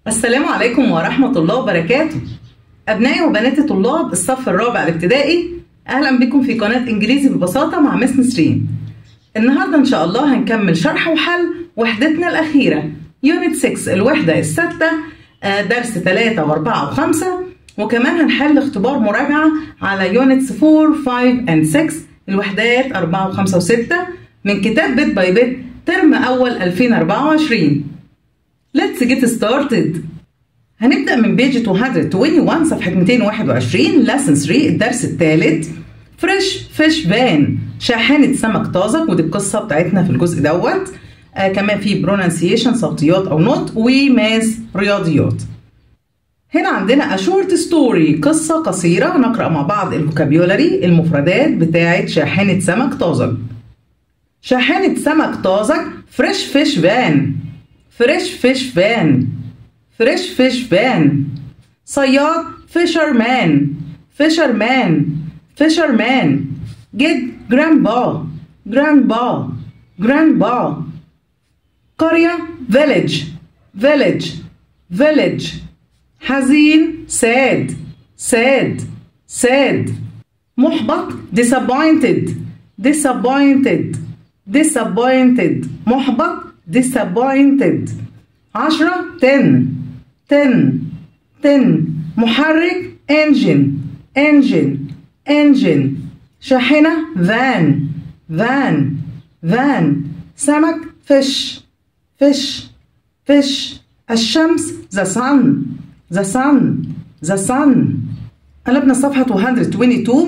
السلام عليكم ورحمة الله وبركاته أبنائي وبنات طلاب الصف الرابع الابتدائي أهلا بكم في قناة إنجليزي ببساطة مع مس نسرين النهاردة إن شاء الله هنكمل شرح وحل وحدتنا الأخيرة يونت 6 الوحدة الستة آه، درس 3 و4 و5 وكمان هنحل اختبار مراجعة على يونتس 4 5 and 6 الوحدات 4 و5 و6 من كتاب بيت باي بيت ترم أول 2024 Let's get started هنبدأ من بيج 221 صفحة 221 lesson 3 الدرس الثالث فريش فيش فان شاحنة سمك طازج ودي القصة بتاعتنا في الجزء دوت آه كمان في برونانسيشن صوتيات أو نوت وماس رياضيات هنا عندنا a short story قصة قصيرة نقرأ مع بعض الفوكابيولاري المفردات بتاعت شاحنة سمك طازج شاحنة سمك طازج فريش فيش فان فريش فيش فان فريش فيش فان صياد فيشرمان فيشرمان فيشرمان جد جرانبا جرانبا جرانبا قرية village village village حزين sad sad sad محبط disappointed disappointed disappointed محبط disappointed عشرة ten ten ten محرك engine engine engine شاحنة van van van سمك fish fish fish الشمس the sun the sun the sun قلبنا صفحة 122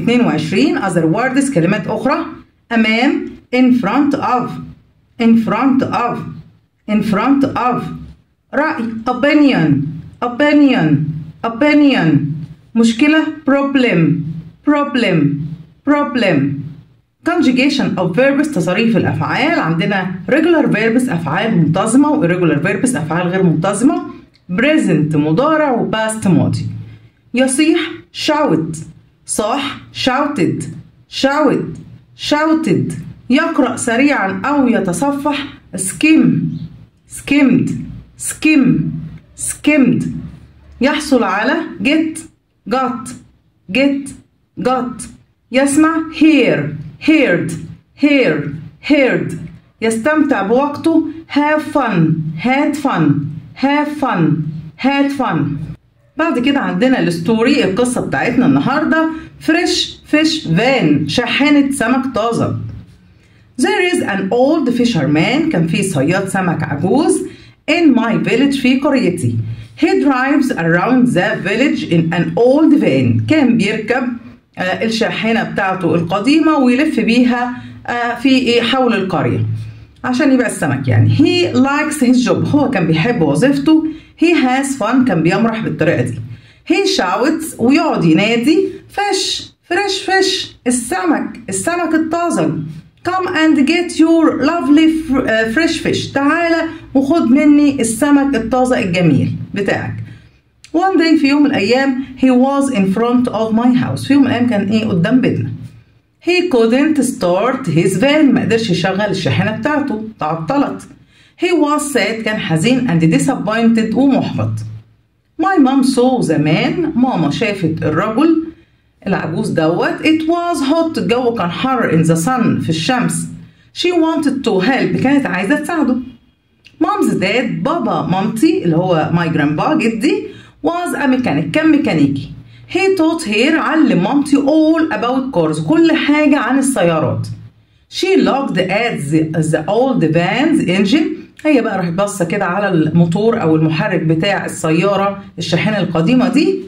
222 other words كلمات أخرى أمام in front of in front of in front of رأي opinion opinion opinion مشكلة problem problem problem conjugation of verbs تصريف الأفعال عندنا regular verbs أفعال منتظمة و irregular verbs أفعال غير منتظمة present مضارع و past ماضي يصيح shout صاح shouted shout shouted يقرأ سريعا أو يتصفح skim skimmed skim skimmed يحصل على get got get got يسمع hear heard hear heard يستمتع بوقته have fun had fun have fun had fun بعد كده عندنا الستوري القصة بتاعتنا النهاردة فريش فيش فان شاحنة سمك طازج There is an old fisherman كان في صياد سمك عجوز in my village في قريتي. He drives around the village in an old van. كان بيركب آه الشاحنة بتاعته القديمة ويلف بيها آه في إيه حول القرية عشان يبيع السمك يعني. He likes his job. هو كان بيحب وظيفته. He has fun كان بيمرح بالطريقة دي. He shouts ويقعد ينادي fish fresh fish السمك السمك الطازج. Come and get your lovely fresh fish تعالى وخد مني السمك الطازة الجميل بتاعك One day في يوم من الأيام he was in front of my house في يوم من الأيام كان إيه قدام بيتنا He couldn't start his van ما قدرش يشغل الشاحنة بتاعته تعطلت He was sad كان حزين and disappointed ومحبط My mom saw the man ماما شافت الرجل العجوز دوت it was hot الجو كان حر in the sun في الشمس she wanted to help كانت عايزة تساعده mom's dad بابا مامتي اللي هو my grandpa جدي was a mechanic كان ميكانيكي he taught her علم مامتي all about cars كل حاجة عن السيارات she looked at the, the old van's engine هي بقى راحت باصة كده على الموتور أو المحرك بتاع السيارة الشاحنة القديمة دي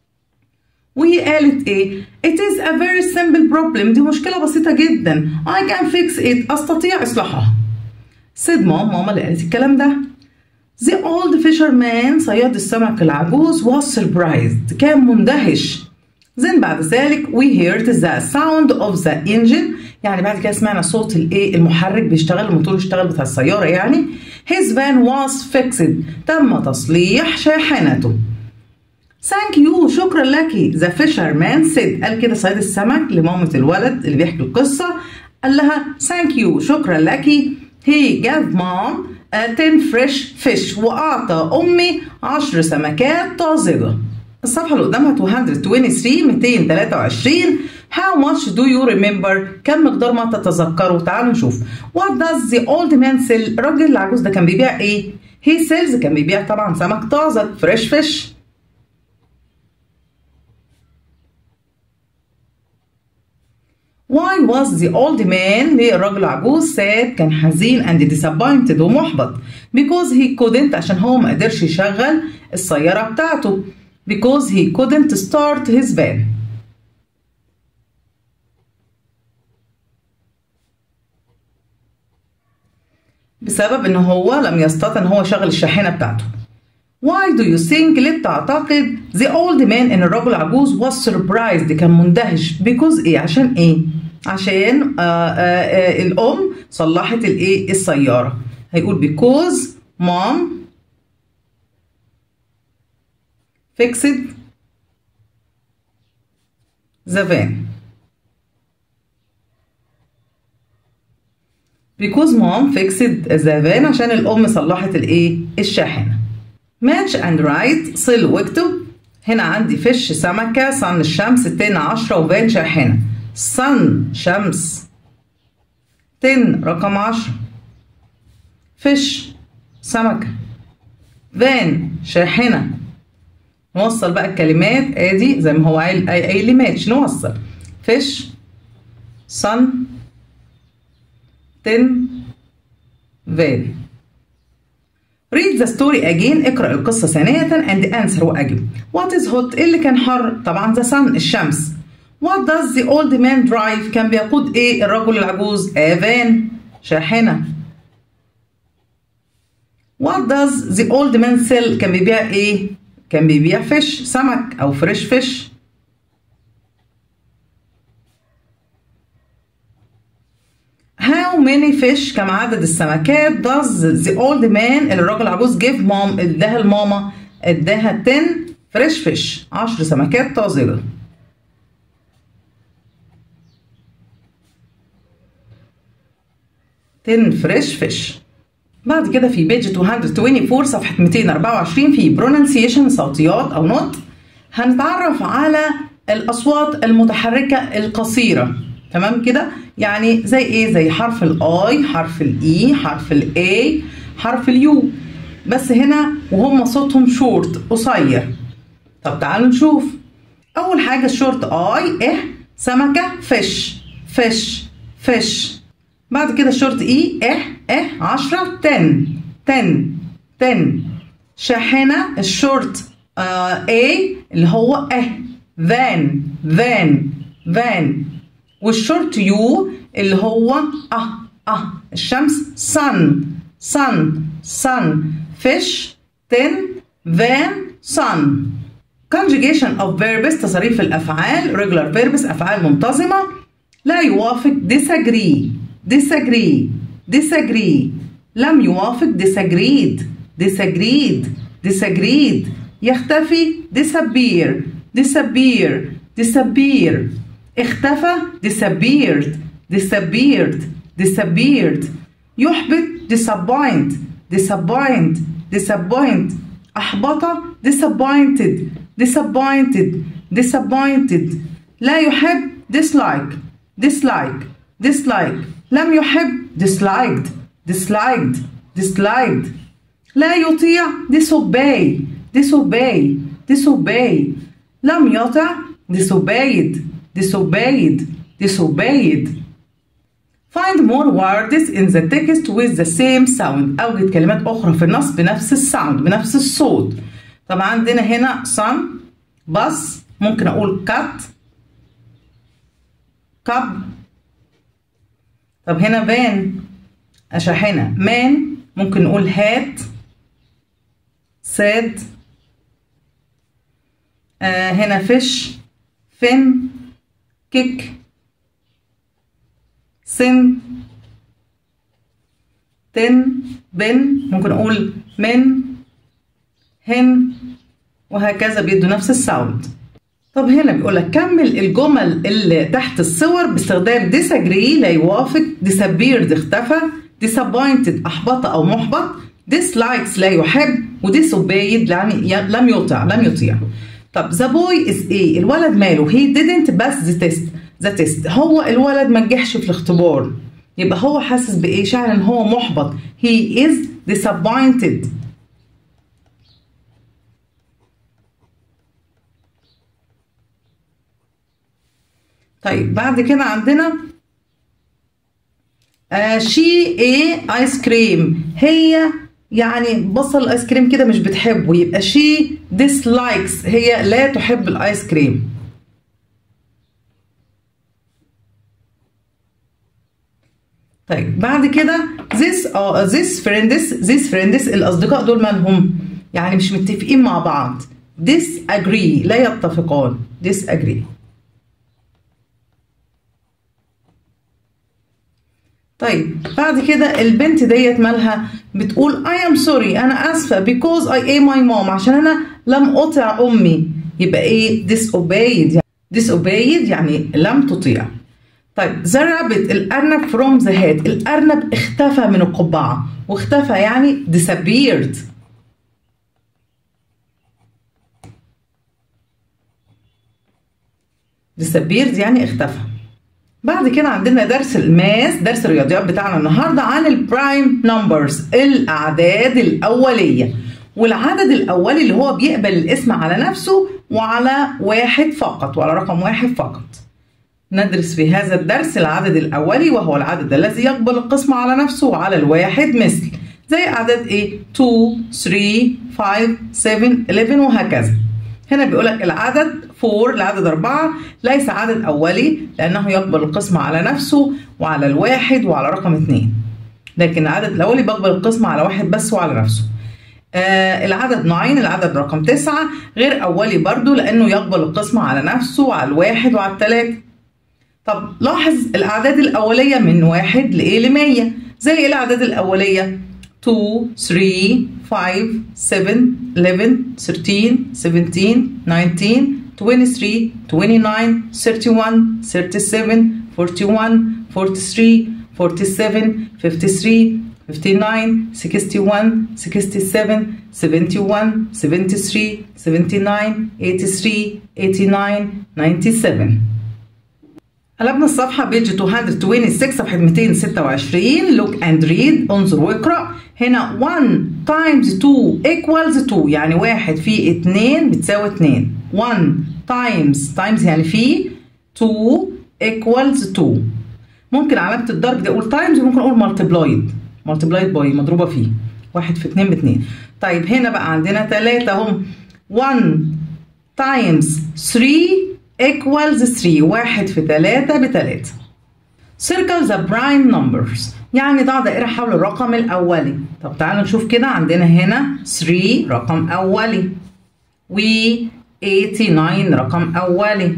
وهي قالت ايه it is a very simple problem دي مشكلة بسيطة جدا I can fix it أستطيع إصلاحها said mom ماما اللي قالت الكلام ده the old fisherman صياد السمك العجوز was surprised كان مندهش then بعد ذلك we heard the sound of the engine يعني بعد كده سمعنا صوت الايه المحرك بيشتغل الموتور يشتغل بتاع السيارة يعني his van was fixed تم تصليح شاحنته ثانك يو شكرا لك ذا فيشر مان سيد قال كده صياد السمك لمامة الولد اللي بيحكي القصة قال لها ثانك يو شكرا لك هي جاف مام 10 فريش فيش وأعطى أمي 10 سمكات طازجة الصفحة اللي قدامها 223 223 How much do you remember؟ كم مقدار ما تتذكروا؟ تعالوا نشوف. What does the old man sell؟ الراجل العجوز ده كان بيبيع ايه؟ He sells كان بيبيع طبعا سمك طازج فريش فيش. Why was the old man ليه الراجل العجوز sad كان حزين and disappointed ومحبط because he couldn't عشان هو ما قدرش يشغل السيارة بتاعته because he couldn't start his van بسبب ان هو لم يستطع ان هو يشغل الشاحنة بتاعته Why do you think ليه بتعتقد the old man ان الرجل العجوز was surprised كان مندهش because ايه عشان ايه عشان آه آه آه الام صلحت الايه السيارة هيقول because mom fixed the van because mom fixed the van عشان الام صلحت الايه الشاحنه match and write صل واكتب هنا عندي فش سمكة صن الشمس تن عشرة وفان شاحنة صن شمس تن رقم عشرة فش سمكة فان شاحنة نوصل بقى الكلمات ادي زي ما هو قايل قايل لي ماتش نوصل فش صن تن فان read the story again اقرأ القصة ثانية and answer وأجب what is hot اللي كان حر طبعا the sun الشمس what does the old man drive كان بيقود ايه الرجل العجوز a van شاحنة what does the old man sell كان بيبيع ايه كان بيبيع فيش سمك او فريش فيش How many fish كم عدد السمكات does the old man الراجل العجوز give mom اداها لماما اداها 10 فريش فيش 10 سمكات طازجة تن فريش فيش بعد كده في بيج 224 صفحة 224 في pronunciation صوتيات أو نطق هنتعرف على الأصوات المتحركة القصيرة تمام كده يعني زي ايه زي حرف الاي حرف الاي حرف الاي حرف اليو بس هنا وهم صوتهم شورت قصير طب تعالوا نشوف اول حاجه الشورت اي اه سمكه فش فش فش بعد كده الشورت اي اه اه 10 10 10 10 شاحنه الشورت آه اي اللي هو اه فان فان فان والشورت يو اللي هو اه اه الشمس sun sun sun fish tin van sun conjugation of verbs تصريف الأفعال regular verbs أفعال منتظمة لا يوافق disagree disagree disagree لم يوافق disagreed disagreed disagreed يختفي disappear disappear disappear اختفى disappeared disappeared disappeared يحبط disappoint disappoint disappoint أحبط disappointed disappointed disappointed لا يحب dislike dislike dislike لم يحب disliked disliked disliked لا يطيع disobey disobey disobey لم يطع disobeyed disobeyed disobeyed Find more words in the text with the same sound أوجد كلمات أخرى في النص بنفس الساوند بنفس الصوت طبعا عندنا هنا sun bus ممكن أقول cut cup طب هنا van شاحنة man ممكن نقول hat sad آه هنا fish fin kick سن تن بن ممكن اقول من هن وهكذا بيدوا نفس الساوند طب هنا بيقول لك كمل الجمل اللي تحت الصور باستخدام disagree لا يوافق disappeared اختفى disappointed احبط او محبط dislikes لا يحب و disobeyed يعني لم يطع لم يطيع طب the boy is ايه الولد ماله he didn't pass the test the test هو الولد ما نجحش في الاختبار يبقى هو حاسس بايه شعر ان هو محبط he is disappointed طيب بعد كده عندنا آه شي ايه ايس كريم هي يعني بصل الايس كريم كده مش بتحبه يبقى شي dislikes هي لا تحب الايس كريم طيب بعد كده this اه this friends this friends الاصدقاء دول مالهم يعني مش متفقين مع بعض disagree لا يتفقان disagree طيب بعد كده البنت ديت مالها بتقول I am sorry أنا آسفة because I ate my mom عشان أنا لم أطع أمي يبقى إيه disobeyed يعني disobeyed يعني لم تطيع طيب the rabbit الأرنب from the hat الأرنب اختفى من القبعة واختفى يعني disappeared disappeared يعني اختفى بعد كده عندنا درس الماس درس الرياضيات بتاعنا النهارده عن البرايم نمبرز الاعداد الاوليه والعدد الاولي اللي هو بيقبل الاسم على نفسه وعلى واحد فقط وعلى رقم واحد فقط ندرس في هذا الدرس العدد الاولي وهو العدد الذي يقبل القسم على نفسه وعلى الواحد مثل زي اعداد ايه 2 3 5 7 11 وهكذا هنا بيقول لك العدد 4 العدد 4 ليس عدد أولي لأنه يقبل القسمة على نفسه وعلى الواحد وعلى رقم 2 لكن العدد الأولي بيقبل القسمة على واحد بس وعلى نفسه آه العدد 9 العدد رقم 9 غير أولي برضو لأنه يقبل القسمة على نفسه وعلى الواحد وعلى الثلاثة طب لاحظ الأعداد الأولية من واحد لإيه ل 100 زي الأعداد الأولية 2 3 5 7 11 13 17 19 23 29 31 37 41 43 47 53 59 61 67 71 73 79 83 89 97 قلبنا الصفحة بيج 226 صفحة 226 look and read انظر واقرأ هنا 1 times 2 equals 2 يعني واحد في 2 بتساوي 2 1 times times يعني في 2 equals 2 ممكن علامة الضرب دي أقول times وممكن أقول multiplied multiplied by مضروبة فيه واحد في 2 ب 2 طيب هنا بقى عندنا 3 هم 1 times 3 equals 3 واحد في 3 ب 3 circle the prime numbers يعني ضع دائرة حول الرقم الأولي طب تعالوا نشوف كده عندنا هنا 3 رقم أولي و 89 رقم أولي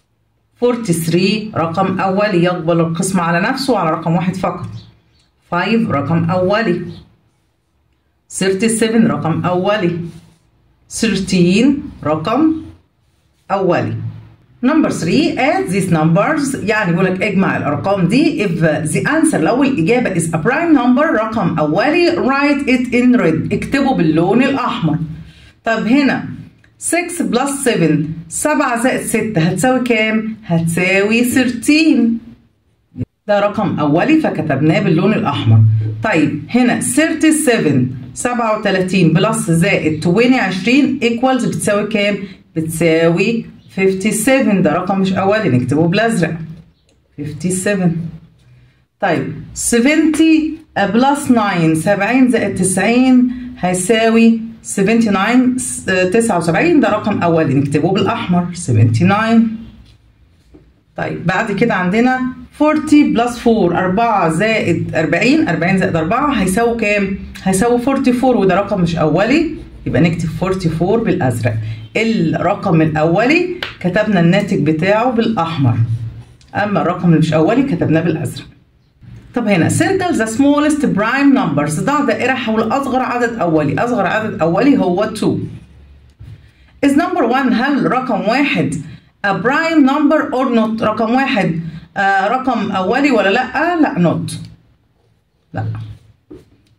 43 رقم أولي يقبل القسمة على نفسه على رقم واحد فقط 5 رقم أولي 37 رقم أولي 13 رقم أولي Number 3 add these numbers يعني بيقول لك اجمع الارقام دي if the answer لو الاجابه is a prime number رقم اولي write it in red اكتبه باللون الاحمر طب هنا 6 بلس 7 7 زائد 6 هتساوي كام؟ هتساوي 13 ده رقم اولي فكتبناه باللون الاحمر طيب هنا 37 37 بلس زائد 20 equals بتساوي كام؟ بتساوي 57 ده رقم مش اولي نكتبه بالازرق 57 طيب 70 بلس 9 70 زائد 90 هيساوي 79 79 ده رقم اولي نكتبه بالاحمر 79 طيب بعد كده عندنا 40 بلس 4 4 زائد 40 40 زائد 4 هيساوي كام؟ هيساوي 44 وده رقم مش اولي يبقى نكتب 44 بالازرق الرقم الاولي كتبنا الناتج بتاعه بالاحمر اما الرقم اللي مش اولي كتبناه بالازرق طب هنا circle the smallest prime numbers ضع دائرة حول أصغر عدد أولي أصغر عدد أولي هو 2 is number 1 هل رقم واحد a prime number or not رقم واحد آه رقم أولي ولا لأ؟ لأ not لا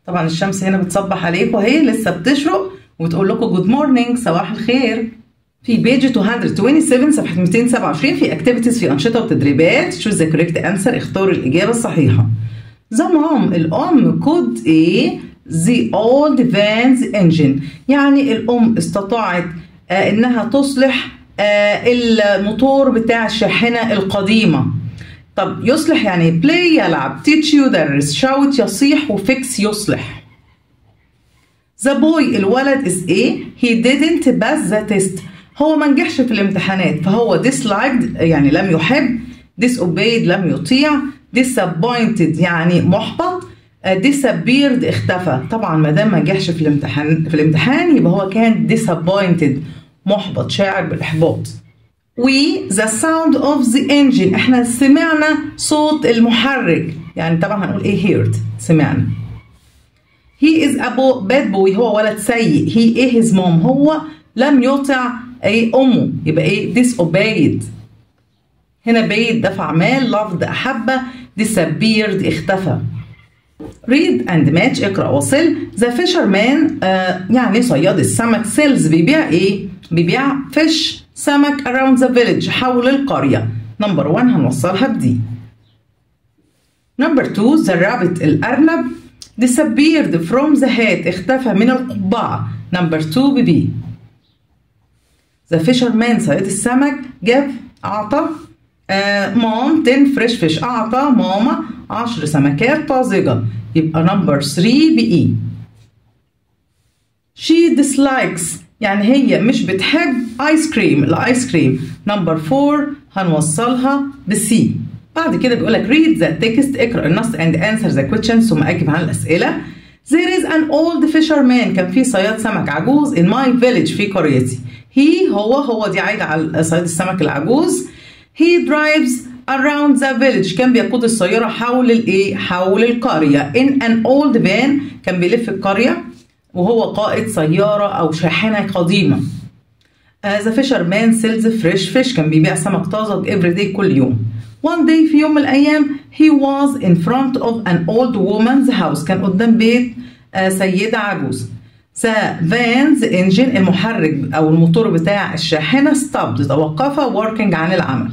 طبعا الشمس هنا بتصبح عليكم اهي لسه بتشرق وتقول لكم جود مورنينج صباح الخير في بيج 227 صفحة 227 في اكتيفيتيز في أنشطة وتدريبات choose the correct answer اختاروا الإجابة الصحيحة The mom الأم could إيه the old van's engine يعني الأم استطاعت آه إنها تصلح آه الموتور بتاع الشاحنة القديمة طب يصلح يعني play يلعب teach يدرس shout يصيح وفيكس يصلح The boy الولد is ايه he didn't pass the test هو ما نجحش في الامتحانات فهو disliked يعني لم يحب disobeyed لم يطيع disappointed يعني محبط disappeared اختفى طبعا ما دام ما نجحش في الامتحان في الامتحان يبقى هو كان disappointed محبط شاعر بالاحباط we the sound of the engine احنا سمعنا صوت المحرك يعني طبعا هنقول ايه heard سمعنا he is a bad boy هو ولد سيء he ايه his mom هو لم يطع ايه امه يبقى ايه disobeyed هنا بيت دفع مال لفظ احب disappeared اختفى read and match اقرا وصل the fisherman آه يعني صياد السمك سيلز بيبيع ايه بيبيع فيش سمك around the village حول القريه نمبر 1 هنوصلها بدي نمبر 2 the rabbit الارنب disappeared from the hat اختفى من القبعه نمبر 2 ببي ذا فيشرمان صياد السمك جاب أعطى مام 10 فريش فيش أعطى ماما 10 سمكات طازجة يبقى نمبر 3 بإي she dislikes يعني هي مش بتحب ايس كريم الايس كريم نمبر 4 هنوصلها بسي بعد كده بيقول لك read the text اقرا النص and answer the questions ثم اجب عن الاسئله There is an old fisherman كان في صياد سمك عجوز in my village في قريتي he هو هو دي عايدة على صياد السمك العجوز he drives around the village كان بيقود السيارة حول الايه حول القرية in an old van كان بيلف القرية وهو قائد سيارة أو شاحنة قديمة uh, the fisherman sells fresh fish كان بيبيع سمك طازج every day كل يوم one day في يوم من الأيام he was in front of an old woman's house كان قدام بيت uh, سيدة عجوز the van's engine المحرك أو الموتور بتاع الشاحنة stopped توقف working عن العمل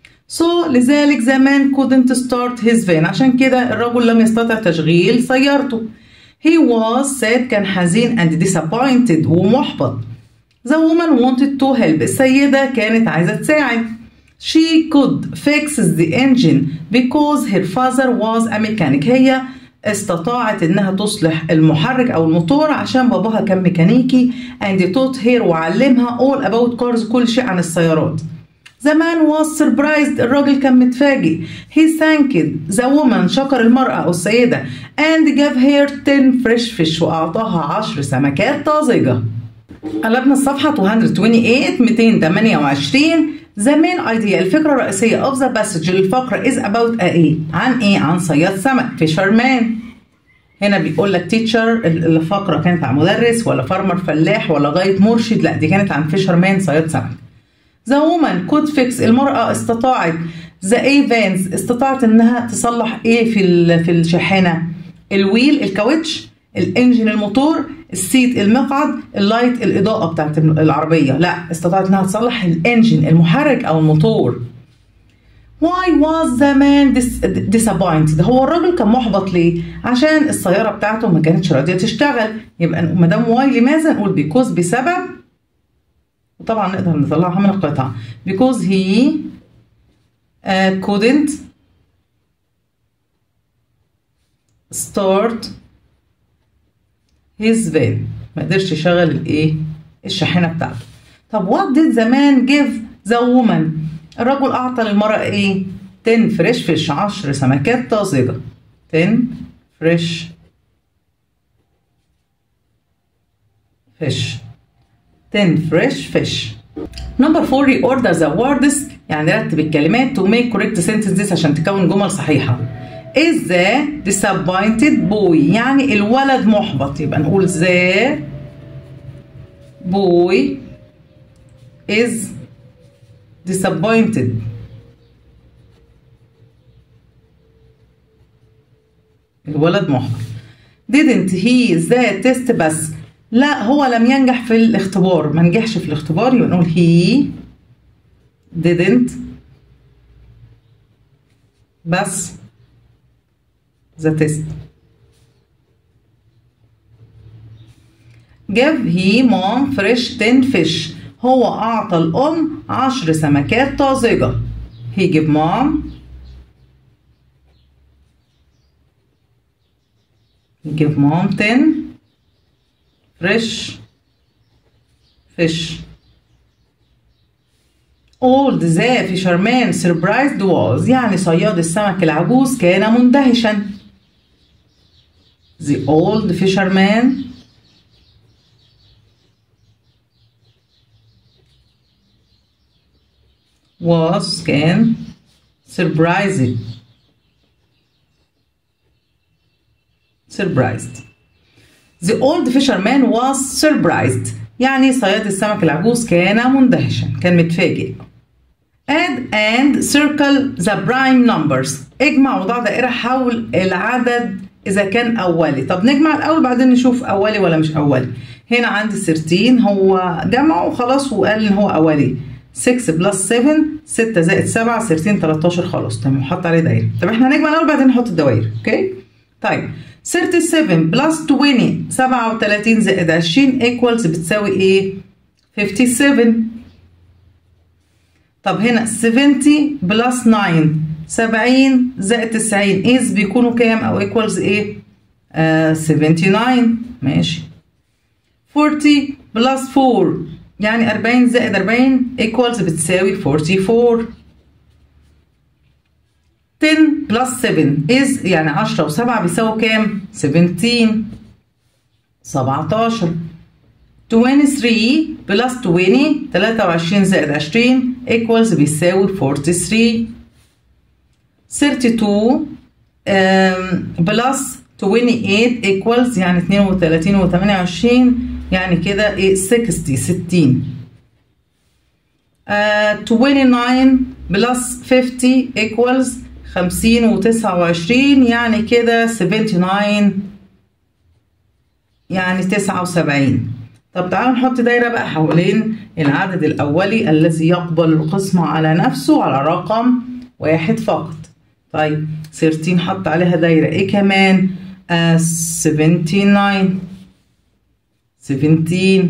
So لذلك the man couldn't start his van عشان كده الرجل لم يستطع تشغيل سيارته He was sad كان حزين and disappointed ومحبط The woman wanted to help السيدة كانت عايزة تساعد She could fix the engine because her father was a mechanic هي استطاعت انها تصلح المحرك او الموتور عشان باباها كان ميكانيكي and taught her وعلمها all about cars كل شيء عن السيارات The man was surprised الراجل كان متفاجئ He thanked the woman شكر المرأة أو السيدة and gave her 10 fresh fish وأعطاها 10 سمكات طازجة قلبنا الصفحة 228 228 The main idea الفكرة الرئيسية of the passage الفقرة is about a ايه عن ايه عن صياد سمك fisherman هنا بيقول لك teacher الفقرة كانت عن مدرس ولا فارمر فلاح ولا غاية مرشد لا دي كانت عن fisherman صياد سمك The woman could fix المرأة استطاعت The A vans استطاعت انها تصلح ايه في في الشاحنة الويل الكاوتش الانجن الموتور السيت المقعد اللايت الاضاءة بتاعت العربية لا استطاعت انها تصلح الانجن المحرك او الموتور Why was the man disappointed؟ هو الراجل كان محبط ليه؟ عشان السيارة بتاعته ما كانتش راضية تشتغل يبقى ما دام واي لماذا نقول بيكوز بسبب وطبعا نقدر نطلعها من القطعة because he uh, couldn't start his van ما قدرش يشغل الايه الشاحنة بتاعته طب what did the man give the woman الرجل أعطى للمرأة ايه 10 فريش فيش 10 سمكات طازجة 10 فريش فيش 10 fresh fish. Number 4 reorder the words يعني رتب الكلمات to make correct sentences عشان تكون جمل صحيحة. Is the disappointed boy يعني الولد محبط يبقى نقول the boy is disappointed. الولد محبط. didn't he the test بس لا هو لم ينجح في الاختبار ما نجحش في الاختبار يبقى نقول he didn't بس the test give he mom fresh 10 fish هو أعطى الأم عشر سمكات طازجة he give mom he give mom 10 fresh fish old the fisherman surprised was يعني صياد السمك العجوز كان مندهشا the old fisherman was كان surprised surprised The old fisherman was surprised يعني صياد السمك العجوز كان مندهشا كان متفاجئ add and circle the prime numbers اجمع وضع دائرة حول العدد إذا كان أولي طب نجمع الأول بعدين نشوف أولي ولا مش أولي هنا عندي 13 هو جمع وخلاص وقال إن هو أولي 6 بلس 7 6 زائد 7 13 13 خلاص تمام حط عليه دايره طب احنا هنجمع الاول بعدين نحط الدوائر اوكي طيب 37 بلس 20 37 زائد 20 ايكوالز بتساوي ايه 57 طب هنا 70 بلس 9 70 زائد 90 از بيكونوا كام او ايكوالز ايه آه 79 ماشي 40 بلس 4 يعني 40 زائد 40 equals بتساوي 44 10 plus 7 is يعني 10 و7 بيساوي كام؟ 17 17 23 plus 20 23 زائد 20 equals بيساوي 43 32 um, plus 28 equals يعني 32 و 28 يعني كده ايه 60 60 uh, 29 بلس 50 equals 50 و 29 يعني كده 79 يعني 79 طب تعالوا نحط دايرة بقى حوالين العدد الأولي الذي يقبل القسمة على نفسه على رقم واحد فقط طيب 13 حط عليها دايرة ايه كمان آه 79 17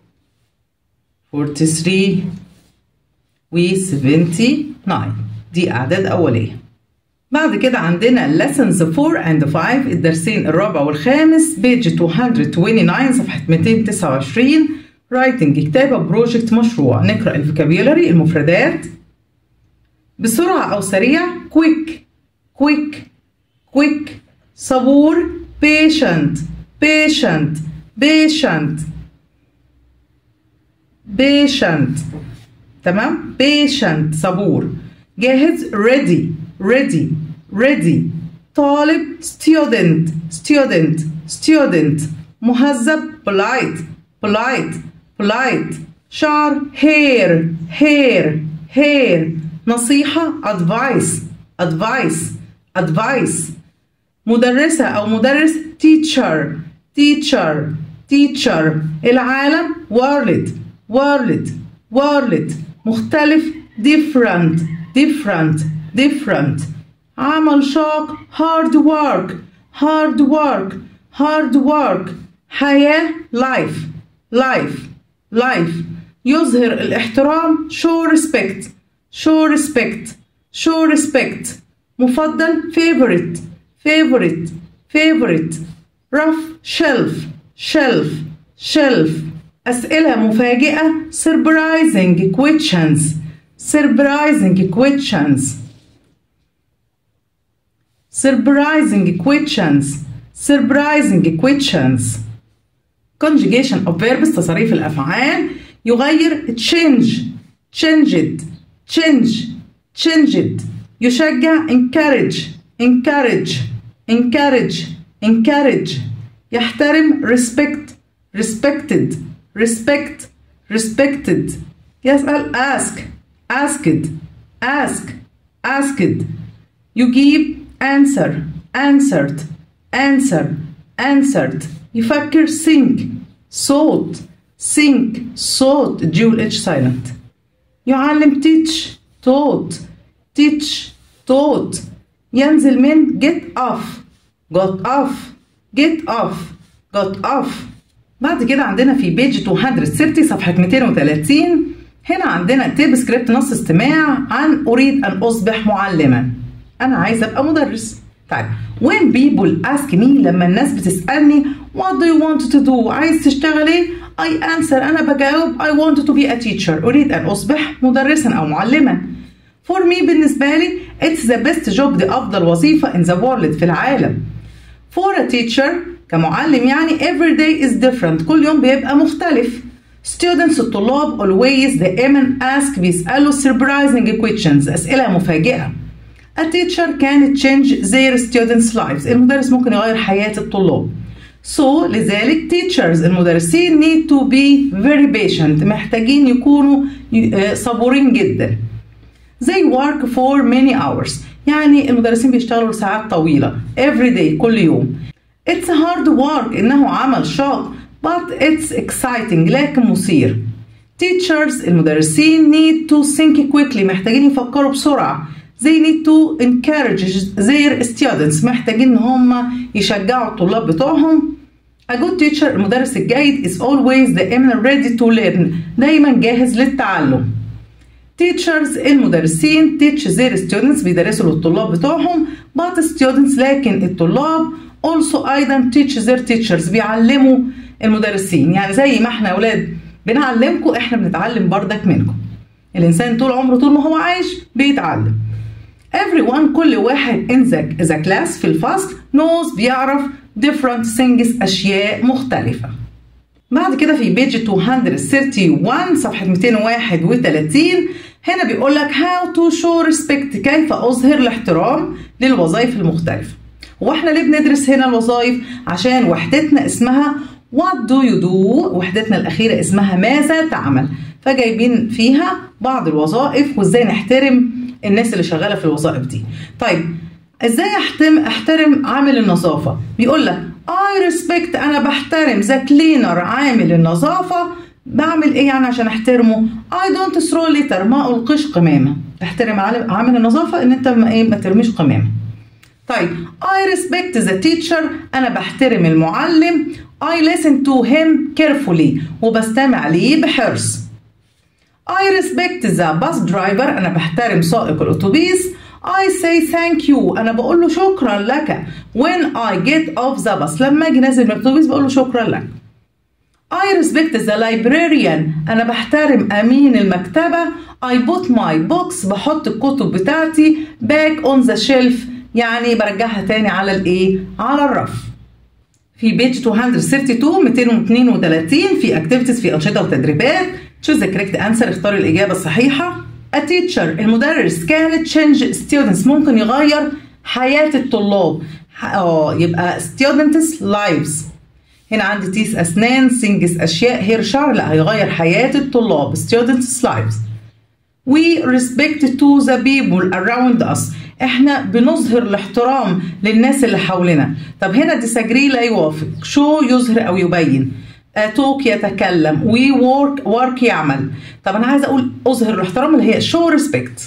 43 و 79 دي أعداد أولية بعد كده عندنا lessons 4 and 5 الدرسين الرابع والخامس بيج 229 صفحة 229 writing كتابة بروجكت مشروع نقرأ الفوكابيولاري المفردات بسرعة أو سريع quick quick quick صبور patient patient patient patient تمام patient صبور جاهز ready ready ready طالب student student student مهذب polite polite polite شعر hair hair hair نصيحة advice advice advice مدرسة أو مدرس teacher teacher teacher العالم world world world مختلف different different different عمل شاق hard work hard work hard work حياة life life life يظهر الاحترام show respect show respect show respect مفضل favorite favorite favorite rough shelf shelf shelf أسئلة مفاجئة surprising questions surprising questions surprising questions surprising questions conjugation of verbs تصريف الأفعال يغير change changed change changed يشجع encourage encourage encourage encourage يحترم respect respected respect respected يسأل ask asked ask asked يجيب answer answered answer answered يفكر think thought think thought G وال H silent يعلم teach taught teach taught ينزل من get off got off get off got off بعد كده عندنا في بيج 230 صفحة 230 هنا عندنا تيب سكريبت نص استماع عن أريد أن أصبح معلما أنا عايز أبقى مدرس طيب when people ask me لما الناس بتسألني what do you want to do عايز تشتغل ايه I answer أنا بجاوب I want to be a teacher أريد أن أصبح مدرسا أو معلما for me بالنسبة لي it's the best job دي أفضل وظيفة in the world في العالم for a teacher كمعلم يعني every day is different كل يوم بيبقى مختلف students الطلاب always دائما ask بيسألوا surprising questions أسئلة مفاجئة A teacher can change their students' lives المدرس ممكن يغير حياة الطلاب So لذلك teachers المدرسين need to be very patient محتاجين يكونوا صبورين جدا They work for many hours يعني المدرسين بيشتغلوا ساعات طويلة every day كل يوم It's hard work إنه عمل شاق but it's exciting لكن مثير Teachers المدرسين need to think quickly محتاجين يفكروا بسرعة They need to encourage their students محتاجين ان هم يشجعوا الطلاب بتوعهم A good teacher المدرس الجيد is always the ready to learn دايما جاهز للتعلم Teachers المدرسين teach their students بيدرسوا للطلاب بتوعهم but students لكن الطلاب also أيضا teach their teachers بيعلموا المدرسين يعني زي ما احنا أولاد بنعلمكم احنا بنتعلم بردك منكم الإنسان طول عمره طول ما هو عايش بيتعلم everyone كل واحد in the, the class في الفصل knows بيعرف different things أشياء مختلفة بعد كده في بيج 231 صفحة 231 هنا بيقول لك how to show respect كيف أظهر الاحترام للوظائف المختلفة واحنا ليه بندرس هنا الوظائف عشان وحدتنا اسمها what do you do وحدتنا الأخيرة اسمها ماذا تعمل فجايبين فيها بعض الوظائف وازاي نحترم الناس اللي شغاله في الوظائف دي طيب ازاي احترم احترم عامل النظافه بيقول لك I respect انا بحترم ذا كلينر عامل النظافه بعمل ايه يعني عشان احترمه I don't throw litter ما القيش قمامه تحترم عامل النظافه ان انت ما ايه ما ترميش قمامه طيب I respect the teacher انا بحترم المعلم I listen to him carefully وبستمع ليه بحرص I respect the bus driver أنا بحترم سائق الأتوبيس I say thank you أنا بقول له شكرا لك when I get off the bus لما أجي نازل من الأتوبيس بقول له شكرا لك I respect the librarian أنا بحترم أمين المكتبة I put my books بحط الكتب بتاعتي back on the shelf يعني برجعها تاني على الإيه؟ على الرف في بيج 232 232 في activities في أنشطة وتدريبات choose the correct answer اختار الإجابة الصحيحة A teacher المدرس كان change students ممكن يغير حياة الطلاب اه يبقى students lives هنا عندي تيس أسنان سنجس أشياء هير شعر لا هيغير حياة الطلاب students lives We respect to the people around us احنا بنظهر الاحترام للناس اللي حولنا طب هنا disagree لا يوافق شو يظهر او يبين توك يتكلم وي work work يعمل طب انا عايزه اقول اظهر الاحترام اللي هي show respect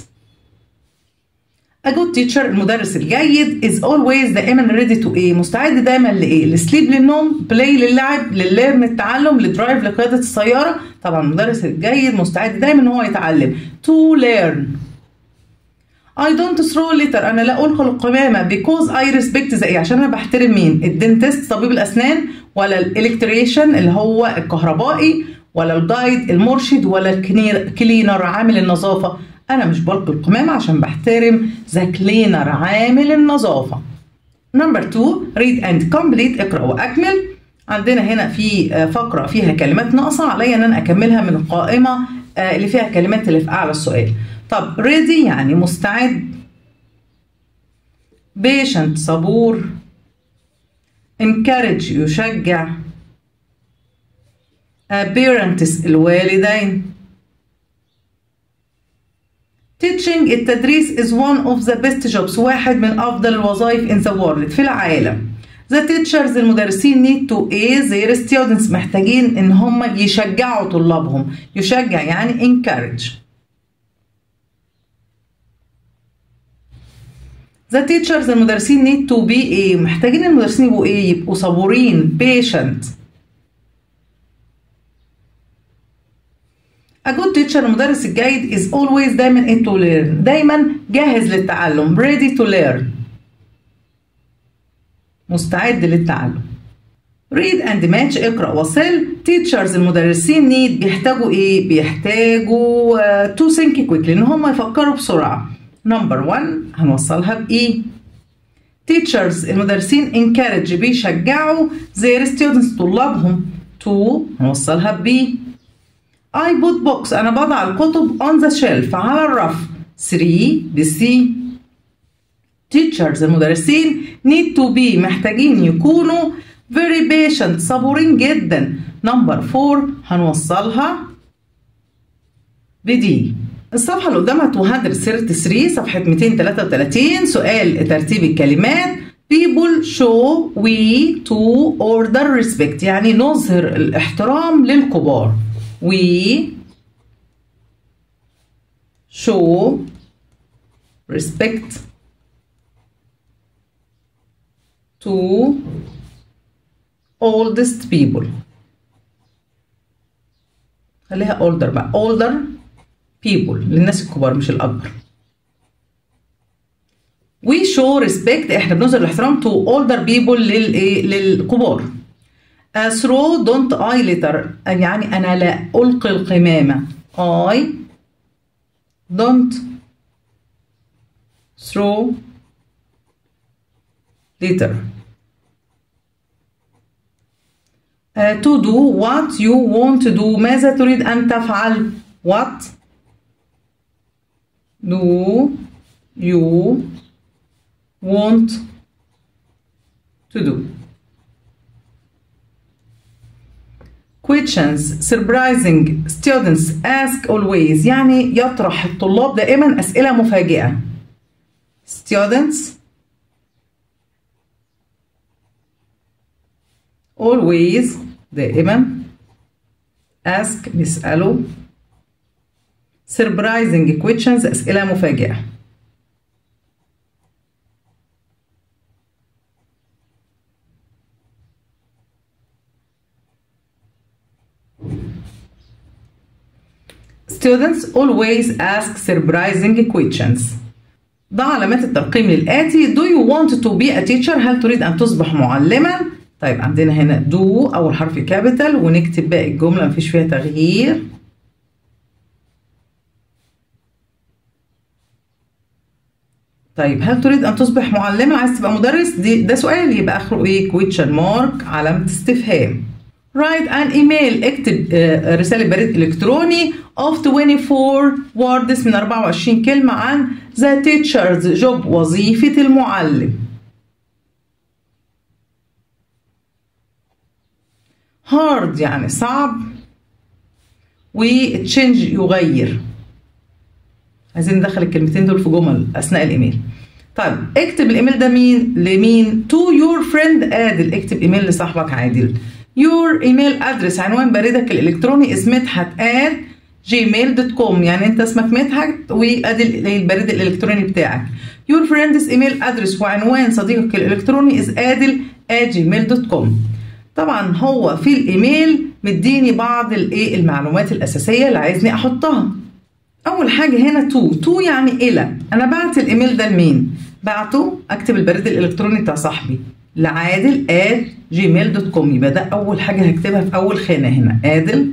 A good teacher المدرس الجيد is always دائما ready to ايه مستعد دايما لايه لسليب للنوم بلاي للعب لليرن التعلم لدرايف لقياده السياره طبعا المدرس الجيد مستعد دايما ان هو يتعلم to learn I don't throw litter انا لا القي القمامه because I respect the ايه عشان انا بحترم مين الدنتست طبيب الاسنان ولا الالكتريشن اللي هو الكهربائي ولا الجايد المرشد ولا الكلينر عامل النظافه انا مش بلقي القمامه عشان بحترم ذا كلينر عامل النظافه نمبر 2 read and complete اقرا واكمل عندنا هنا في فقره فيها كلمات ناقصه عليا ان انا اكملها من القائمه اللي فيها كلمات اللي في اعلى السؤال طب ready يعني مستعد patient صبور encourage يشجع parents الوالدين teaching التدريس is one of the best jobs واحد من أفضل الوظائف in the world في العالم The teachers المدرسين need to aid their students محتاجين ان هم يشجعوا طلابهم يشجع يعني encourage The teachers المدرسين need to be ايه محتاجين المدرسين يبقوا ايه يبقوا صبورين patient A good teacher المدرس الجيد is always دايما in to learn دايما جاهز للتعلم ready to learn مستعد للتعلم read and match اقرأ وصل teachers المدرسين need بيحتاجوا ايه بيحتاجوا uh, to think quickly ان هم يفكروا بسرعة number one هنوصلها بإيه teachers المدرسين encourage بيشجعوا their students طلابهم to هنوصلها ب I put books أنا بضع الكتب on the shelf على الرف 3 ب C teachers المدرسين need to be محتاجين يكونوا very patient صبورين جدا number 4 هنوصلها بدي الصفحة اللي قدامها 233 صفحة 233 سؤال ترتيب الكلمات people show we to order respect يعني نظهر الاحترام للكبار we show respect to oldest people خليها older بقى older people للناس الكبار مش الأكبر we show respect احنا بنظهر الاحترام to older people للإيه للكبار uh, throw don't I litter يعني أنا لا ألقي القمامة I don't throw litter uh, to do what you want to do ماذا تريد أن تفعل what do you want to do questions surprising students ask always يعني يطرح الطلاب دائما أسئلة مفاجئة students always دائما ask بيسألوا surprising questions أسئلة مفاجئة Students always ask surprising questions. ضع علامات الترقيم للآتي Do you want to be a teacher؟ هل تريد أن تصبح معلما؟ طيب عندنا هنا do أول حرف كابيتال ونكتب باقي الجملة مفيش فيها تغيير طيب هل تريد ان تصبح معلما عايز تبقى مدرس دي ده سؤال يبقى اخره ايه question mark علامه استفهام write an email اكتب آه، رساله بريد الكتروني of 24 words من 24 كلمه عن the teacher's job وظيفه المعلم hard يعني صعب و change يغير عايزين ندخل الكلمتين دول في جمل اثناء الايميل طيب اكتب الايميل ده مين لمين تو يور فريند عادل اكتب ايميل لصاحبك عادل يور ايميل ادرس عنوان بريدك الالكتروني اسم مدحت ات جيميل دوت كوم يعني انت اسمك مدحت وادي البريد الالكتروني بتاعك يور فريندز ايميل ادرس وعنوان صديقك الالكتروني از ادل at جيميل دوت كوم طبعا هو في الايميل مديني بعض الايه المعلومات الاساسيه اللي عايزني احطها اول حاجه هنا تو تو يعني الى انا بعت الايميل ده لمين بعته اكتب البريد الالكتروني بتاع صاحبي لعادل at جيميل دوت كوم يبقى ده اول حاجه هكتبها في اول خانه هنا عادل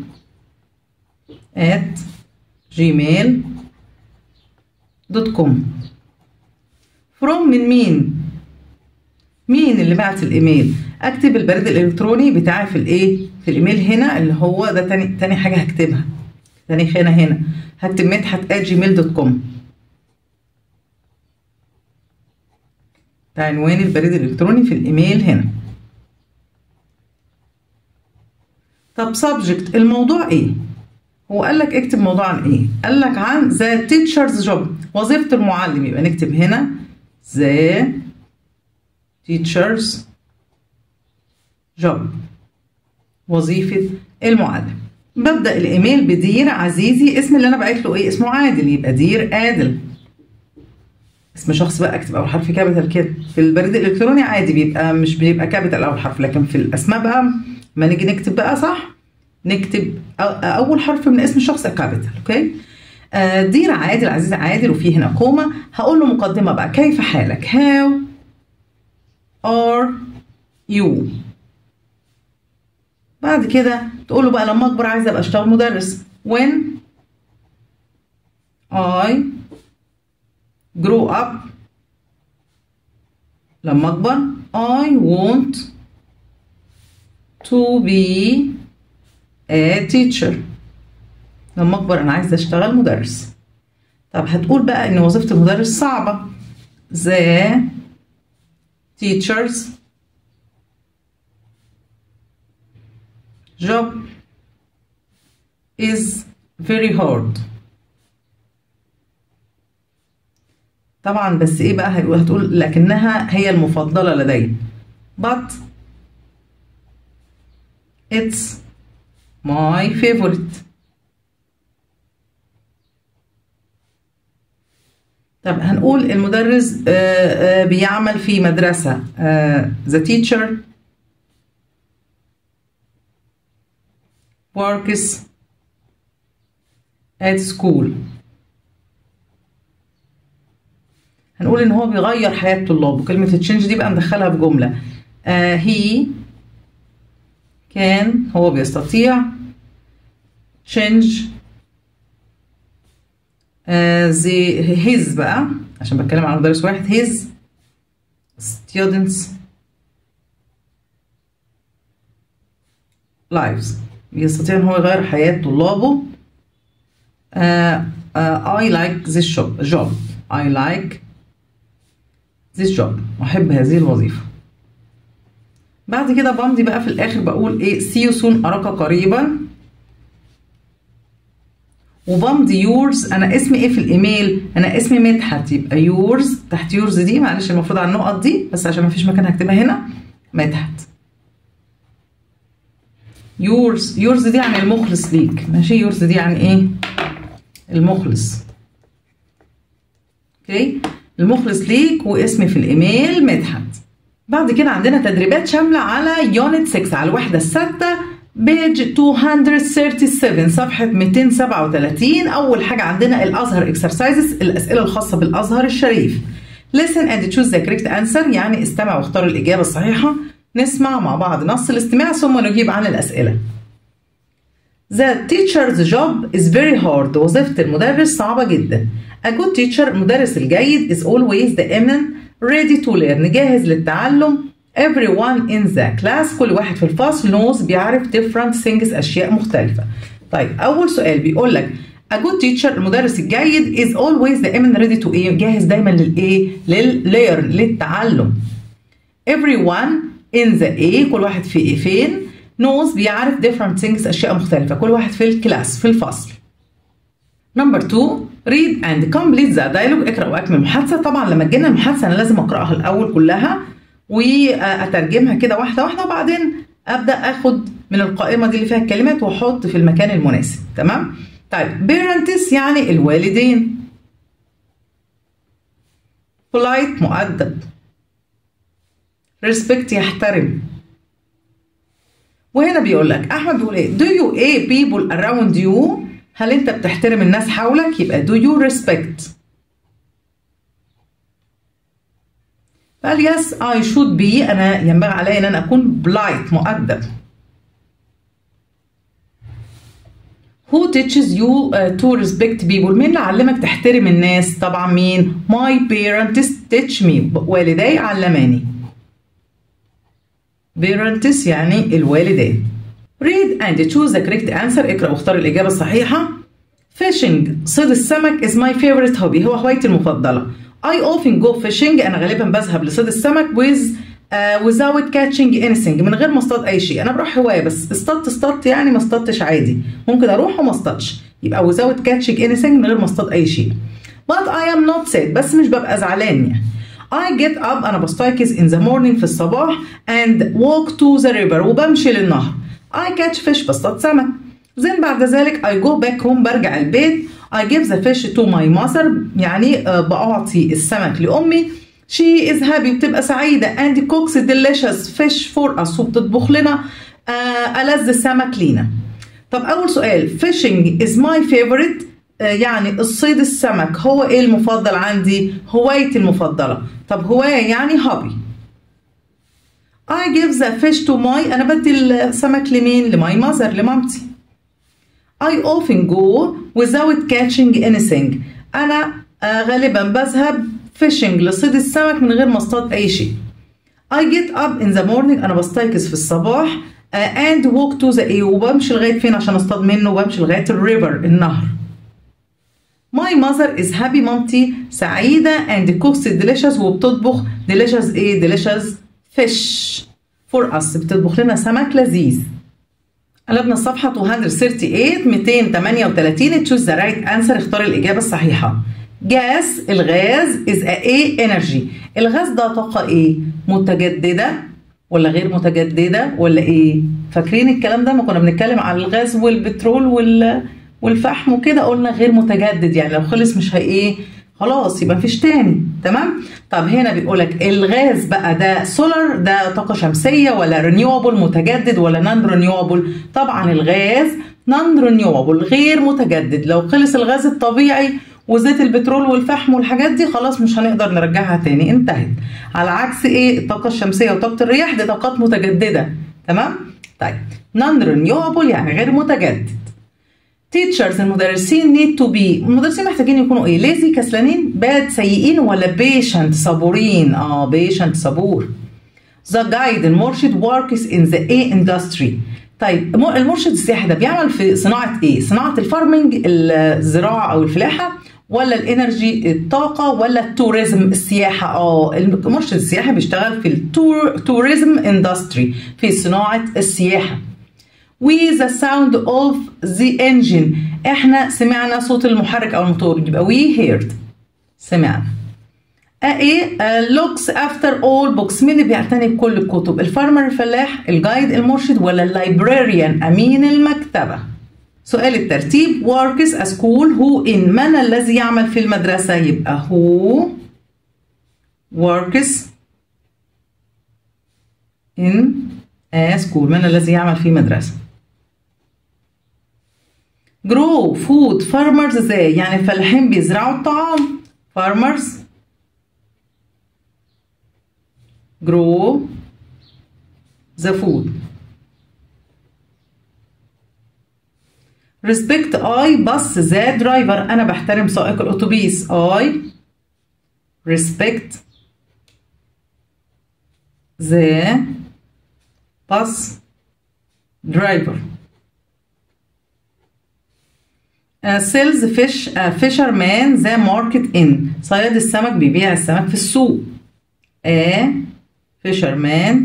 at جيميل دوت كوم فروم من مين مين اللي بعت الايميل اكتب البريد الالكتروني بتاعي في الايه في الايميل هنا اللي هو ده تاني تاني حاجه هكتبها تاني خانه هنا هكتب مدحت جيميل دوت كوم ده عنوان البريد الالكتروني في الايميل هنا طب سبجكت الموضوع ايه هو قال لك اكتب موضوع عن ايه قال لك عن ذا تيتشرز جوب وظيفه المعلم يبقى نكتب هنا ذا teachers job وظيفة المعلم ببدأ الإيميل بدير عزيزي اسم اللي أنا بعت له إيه اسمه عادل يبقى دير عادل اسم شخص بقى اكتب اول حرف كابيتال كده في البريد الالكتروني عادي بيبقى مش بيبقى كابيتال اول حرف لكن في الاسماء بقى ما نيجي نكتب بقى صح نكتب اول حرف من اسم الشخص كابيتال اوكي آه دير عادل عزيز عادل وفي هنا كوما هقول له مقدمه بقى كيف حالك how are you بعد كده تقول له بقى لما اكبر عايزه ابقى اشتغل مدرس when I grow up لما اكبر I want to be a teacher لما اكبر انا عايزه اشتغل مدرس طب هتقول بقى ان وظيفه المدرس صعبه the teachers job is very hard طبعا بس ايه بقى هتقول لكنها هي المفضله لدي but it's my favorite طب هنقول المدرس بيعمل في مدرسة the teacher works at school هنقول ان هو بيغير حياة طلابه كلمة تشينج دي بقى ندخلها في جملة آه he كان هو بيستطيع change آه the his بقى عشان بتكلم عن مدرس واحد his students lives يستطيع ان هو يغير حياة طلابه آه آه I like this job job I like this job أحب هذه الوظيفة بعد كده بمضي بقى في الآخر بقول إيه see you soon أراك قريبا وبمضي يورز أنا اسمي إيه في الإيميل أنا اسمي مدحت يبقى يورز تحت يورز دي معلش المفروض على النقط دي بس عشان مفيش مكان هكتبها هنا مدحت يورز يورز دي يعني المخلص ليك ماشي يورز دي يعني ايه المخلص اوكي المخلص ليك واسمي في الايميل مدحت بعد كده عندنا تدريبات شامله على يونت 6 على الوحده السادسه بيج 237 صفحه 237 اول حاجه عندنا الازهر اكسرسايزز الاسئله الخاصه بالازهر الشريف listen and choose the correct answer يعني استمع واختار الاجابه الصحيحه نسمع مع بعض نص الاستماع ثم نجيب عن الاسئله The teacher's job is very hard. وظيفة المدرس صعبة جدا. A good teacher المدرس الجيد is always the eminent ready to learn جاهز للتعلم. Everyone in the class كل واحد في الفصل knows بيعرف different things أشياء مختلفة. طيب أول سؤال بيقول لك A good teacher المدرس الجيد is always the eminent ready to إيه؟ جاهز دايما للإيه؟ للlearn للتعلم. Everyone in the A كل واحد في إيه فين؟ knows بيعرف different things أشياء مختلفة كل واحد في الكلاس في الفصل نمبر 2 read and complete the dialogue اقرأ واكمل المحادثة طبعا لما تجينا المحادثة أنا لازم أقرأها الأول كلها وأترجمها كده واحدة واحدة وبعدين أبدأ أخد من القائمة دي اللي فيها الكلمات وأحط في المكان المناسب تمام طيب parents يعني الوالدين polite مؤدب respect يحترم وهنا بيقول لك احمد بيقول ايه do you a people around you هل انت بتحترم الناس حولك يبقى do you respect قال yes I should be انا ينبغي علي ان انا اكون polite مؤدب Who teaches you uh, to respect people؟ مين اللي علمك تحترم الناس؟ طبعا مين؟ My parents teach me والدي علماني. parents يعني الوالدين. Read and choose the correct answer اقرأ واختار الإجابة الصحيحة. Fishing صيد السمك is my favorite hobby هو هوايتي المفضلة. I often go fishing أنا غالبا بذهب لصيد السمك with uh, without catching anything من غير ما اصطاد أي شيء. أنا بروح هواية بس اصطدت اصطدت يعني ما اصطدتش عادي. ممكن أروح وما اصطادش. يبقى without catching anything من غير ما اصطاد أي شيء. But I am not sad بس مش ببقى زعلان يعني. I get up أنا بستيقظ in the morning في الصباح and walk to the river وبمشي للنهر I catch fish بصطاد سمك then بعد ذلك I go back home برجع البيت I give the fish to my mother يعني uh, بعطي السمك لأمي she is happy بتبقى سعيدة and cooks delicious fish for us وبتطبخ لنا uh, ألذ سمك لينا طب أول سؤال fishing is my favorite uh, يعني الصيد السمك هو إيه المفضل عندي هوايتي المفضلة طب هواية يعني hobby I give the fish to my أنا بدي السمك لمين لماي mother لمامتي I often go without catching anything أنا آه غالبا بذهب fishing لصيد السمك من غير ما اصطاد أي شيء I get up in the morning أنا بستيقظ في الصباح uh, and walk to the A وبمشي لغاية فين عشان اصطاد منه وبمشي لغاية الريفر النهر My mother is happy مامتي سعيدة and cooks delicious وبتطبخ delicious ايه delicious fish for us بتطبخ لنا سمك لذيذ قلبنا الصفحة 238 238 تشوز ذا رايت انسر اختار الإجابة الصحيحة جاس الغاز is a A energy الغاز ده طاقة ايه؟ متجددة ولا غير متجددة ولا ايه؟ فاكرين الكلام ده ما كنا بنتكلم على الغاز والبترول وال والفحم وكده قلنا غير متجدد يعني لو خلص مش هي ايه خلاص يبقى مفيش تاني تمام طب هنا بيقولك الغاز بقى ده سولار ده طاقه شمسيه ولا رينيوبل متجدد ولا نون رينيوبل طبعا الغاز نون رينيوبل غير متجدد لو خلص الغاز الطبيعي وزيت البترول والفحم والحاجات دي خلاص مش هنقدر نرجعها تاني انتهت على عكس ايه الطاقه الشمسيه وطاقه الرياح دي طاقات متجدده تمام طيب نون رينيوبل يعني غير متجدد teachers المدرسين need to be المدرسين محتاجين يكونوا ايه ليزي كسلانين باد سيئين ولا patient صبورين اه patient صبور the guide المرشد works in the A industry طيب المرشد السياحي ده بيعمل في صناعة ايه صناعة الفارمنج الزراعة او الفلاحة ولا الانرجي الطاقة ولا التوريزم السياحة اه المرشد السياحي بيشتغل في التور توريزم اندستري في صناعة السياحة with the sound of the engine احنا سمعنا صوت المحرك او الموتور يبقى we heard سمعنا ايه uh, looks after all books مين اللي بيعتني بكل الكتب الفارمر الفلاح الجايد المرشد ولا اللايبراريان امين المكتبه سؤال الترتيب works a school who in من الذي يعمل في المدرسه يبقى who works in a school من الذي يعمل في مدرسه grow food farmers ازاي يعني الفلاحين بيزرعوا الطعام farmers grow the food respect I bus the driver أنا بحترم سائق الأتوبيس I respect the bus driver uh, sells fish uh, fisherman the market in صياد السمك بيبيع السمك في السوق a fisherman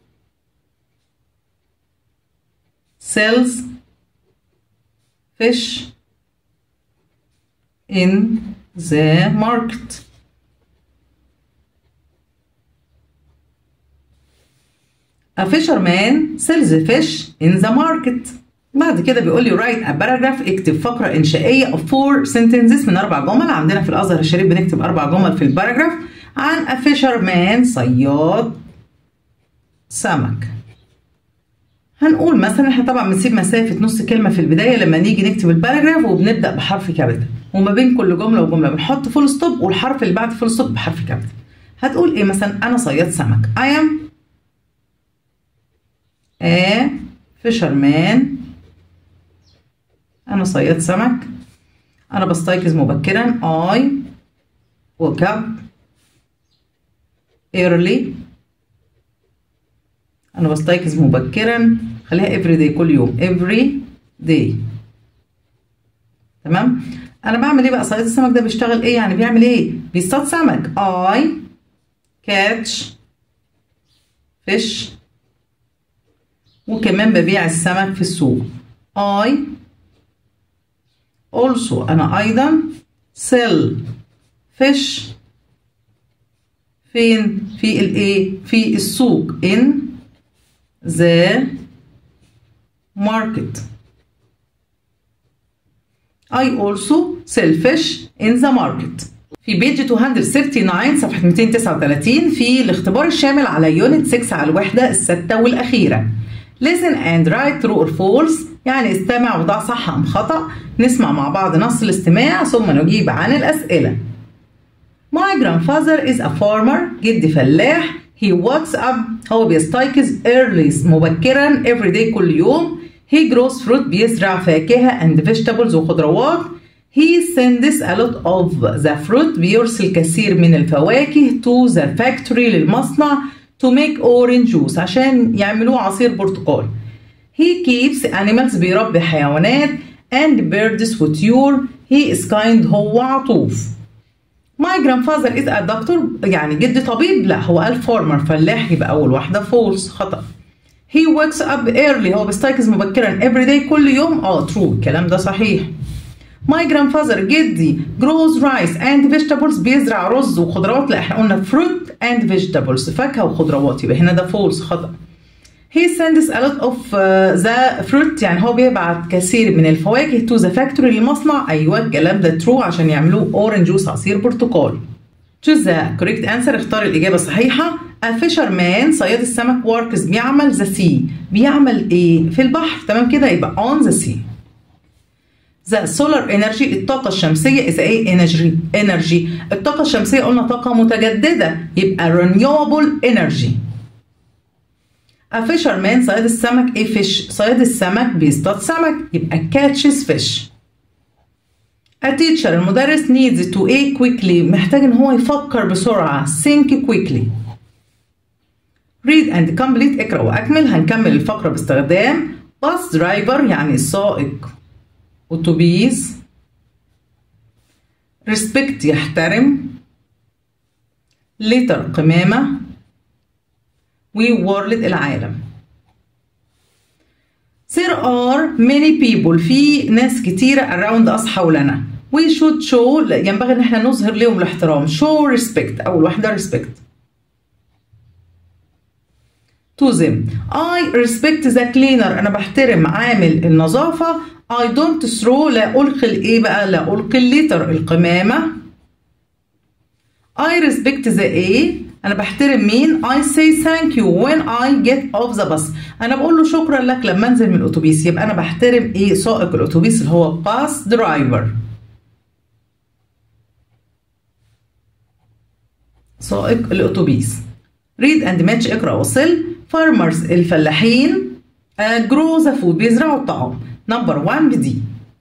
sells fish in the market A fisherman sells fish in the market بعد كده بيقول لي write a paragraph اكتب فقرة إنشائية of four sentences من أربع جمل عندنا في الأزهر الشريف بنكتب أربع جمل في الباراجراف عن a fisherman صياد سمك هنقول مثلا احنا طبعا بنسيب مسافة نص كلمة في البداية لما نيجي نكتب الباراجراف وبنبدأ بحرف كابيتال وما بين كل جملة وجملة بنحط فول ستوب والحرف اللي بعد فول ستوب بحرف كابيتال هتقول ايه مثلا أنا صياد سمك I am a fisherman أنا صياد سمك أنا بستيقظ مبكرا I woke up early أنا بستيقظ مبكرا خليها every day كل يوم every day تمام أنا بعمل إيه بقى صياد السمك ده بيشتغل إيه يعني بيعمل إيه بيصطاد سمك I catch fish وكمان ببيع السمك في السوق I also أنا أيضا sell fish فين في الايه في السوق in the market I also sell fish in the market في بيج 239 صفحة 239 في الاختبار الشامل على يونت 6 على الوحدة الستة والأخيرة listen and write true or false يعني استمع وضع صح أم خطأ نسمع مع بعض نص الاستماع ثم نجيب عن الأسئلة My grandfather is a farmer جدي فلاح He wakes up هو بيستيقظ early مبكرا every day كل يوم He grows fruit بيزرع فاكهة and vegetables وخضروات He sends a lot of the fruit بيرسل كثير من الفواكه to the factory للمصنع to make orange juice عشان يعملوا عصير برتقال. He keeps animals بيربي حيوانات and birds وطيور. He is kind هو عطوف. My grandfather is a doctor يعني جدي طبيب لا هو قال farmer فلاح يبقى أول واحدة false خطأ. He wakes up early هو بيستيقظ مبكرا every day كل يوم اه true الكلام ده صحيح. My grandfather جدي grows rice and vegetables بيزرع رز وخضروات لا احنا قلنا fruit and vegetables فاكهة وخضروات يبقى هنا ده false خطأ. He sends a lot of uh, the fruit يعني هو بيبعت كثير من الفواكه to the factory للمصنع أيوة الكلام ده true عشان يعملوه orange juice عصير برتقال. Choose the correct answer اختار الإجابة الصحيحة. A fisherman صياد السمك works بيعمل the sea بيعمل إيه؟ في البحر تمام كده يبقى on the sea. The solar energy الطاقة الشمسية is ايه energy energy الطاقة الشمسية قلنا طاقة متجددة يبقى renewable energy A fisherman صياد السمك ايه fish صياد السمك بيصطاد سمك يبقى catches fish A teacher المدرس needs to ايه quickly محتاج ان هو يفكر بسرعة think quickly Read and complete اقرأ وأكمل هنكمل الفقرة باستخدام bus driver يعني السائق أتوبيس respect يحترم لتر قمامة وورلد العالم There are many people في ناس كتيرة around us حولنا We should show ينبغي ان احنا نظهر لهم الاحترام show respect أول واحدة respect to them I respect the cleaner أنا بحترم عامل النظافة I don't throw لا ألقي الإيه بقى لا ألقي الليتر القمامة I respect the A أنا بحترم مين I say thank you when I get off the bus أنا بقول له شكرا لك لما أنزل من الأتوبيس يبقى أنا بحترم إيه سائق الأتوبيس اللي هو bus driver سائق الأتوبيس read and match اقرأ وصل farmers الفلاحين uh, grow the food بيزرعوا الطعام نمبر 1 بدي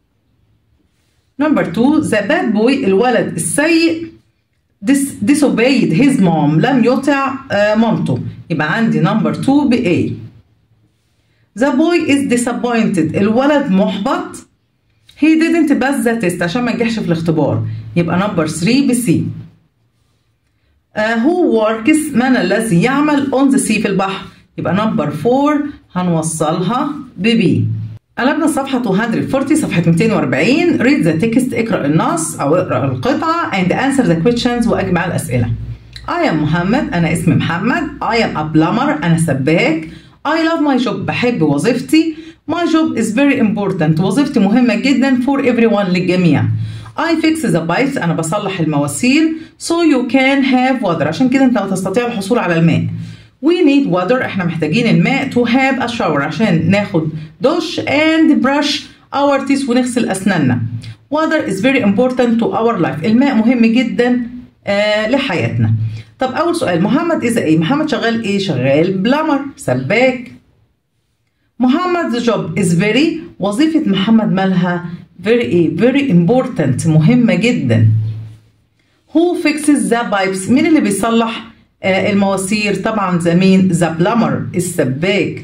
نمبر 2 ذا باد بوي الولد السيء disobeyed his mom لم يطع uh, مامته يبقى عندي نمبر 2 ب A The boy is disappointed الولد محبط he didn't pass the test عشان ما نجحش في الاختبار يبقى نمبر 3 ب C uh, who works من الذي يعمل on the sea في البحر يبقى نمبر 4 هنوصلها ب B قلبنا الصفحة 240 صفحة 240 read the text اقرأ النص أو اقرأ القطعة and answer the questions وأجب على الأسئلة I am محمد أنا اسمي محمد I am a plumber أنا سباك I love my job بحب وظيفتي My job is very important وظيفتي مهمة جدا for everyone للجميع I fix the pipes أنا بصلح المواسير so you can have water عشان كده أنت تستطيع الحصول على الماء We need water احنا محتاجين الماء to have a shower عشان ناخد دش and brush our teeth ونغسل أسناننا. Water is very important to our life. الماء مهم جدا آه لحياتنا. طب أول سؤال محمد إذا إيه؟ محمد شغال إيه؟ شغال بلامر سباك. محمد job is very وظيفة محمد مالها very إيه؟ very important مهمة جدا. Who fixes the pipes؟ مين اللي بيصلح المواسير طبعا زمين ذا بلامر السباك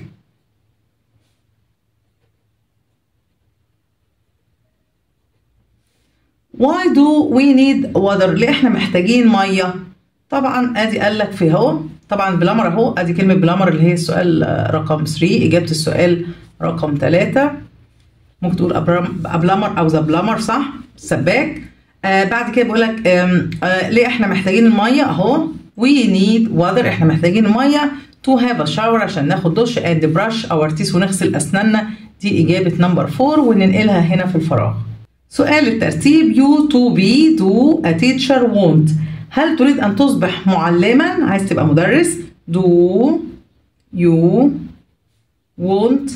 Why do we need water؟ ليه احنا محتاجين ميه؟ طبعا ادي قال لك في اهو طبعا بلامر اهو ادي كلمه بلامر اللي هي السؤال رقم 3 اجابه السؤال رقم 3 ممكن تقول ابلامر او ذا بلامر صح؟ سباك آه بعد كده بيقول لك آه آه ليه احنا محتاجين الميه اهو we need water احنا محتاجين ميه to have a shower عشان ناخد دش and brush our teeth ونغسل اسناننا دي اجابه نمبر 4 وننقلها هنا في الفراغ سؤال الترتيب you to be do a teacher want هل تريد ان تصبح معلما عايز تبقى مدرس do you want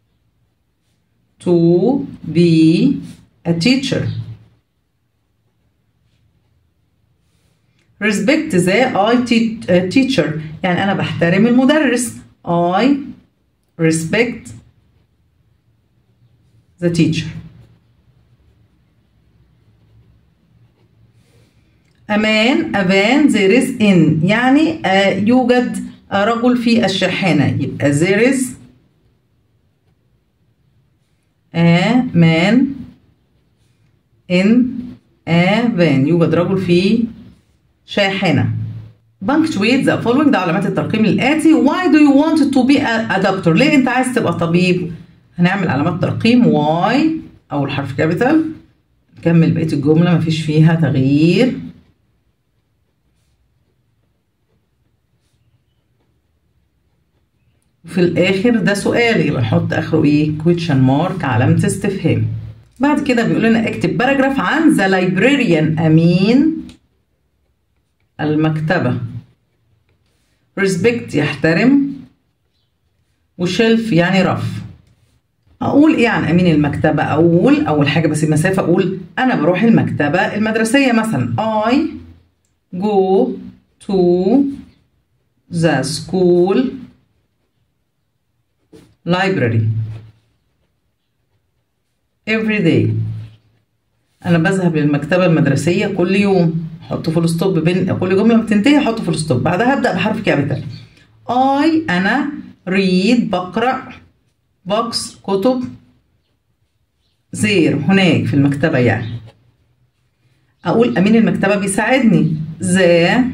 to be a teacher respect the I te- uh, teacher يعني أنا بحترم المدرس I respect the teacher أمان أبان there is in يعني آه يوجد رجل في الشاحنة يبقى there is a man in a van يوجد رجل في شاحنة punctuate the following ده علامات الترقيم الآتي why do you want to be a, a doctor ليه أنت عايز تبقى طبيب هنعمل علامات ترقيم why أول حرف كابيتال نكمل بقية الجملة مفيش فيها تغيير وفي الآخر ده سؤال يبقى نحط آخره إيه question mark علامة استفهام بعد كده بيقول لنا اكتب باراجراف عن ذا librarian أمين المكتبة respect يحترم وشلف يعني رف أقول إيه عن أمين المكتبة أقول أول حاجة بس المسافة أقول أنا بروح المكتبة المدرسية مثلا I go to the school library every day أنا بذهب للمكتبة المدرسية كل يوم حط فول ستوب بين كل جمله ما بتنتهي حط فول ستوب بعدها ابدا بحرف كابيتال اي انا ريد بقرا بوكس كتب زير هناك في المكتبه يعني اقول امين المكتبه بيساعدني ذا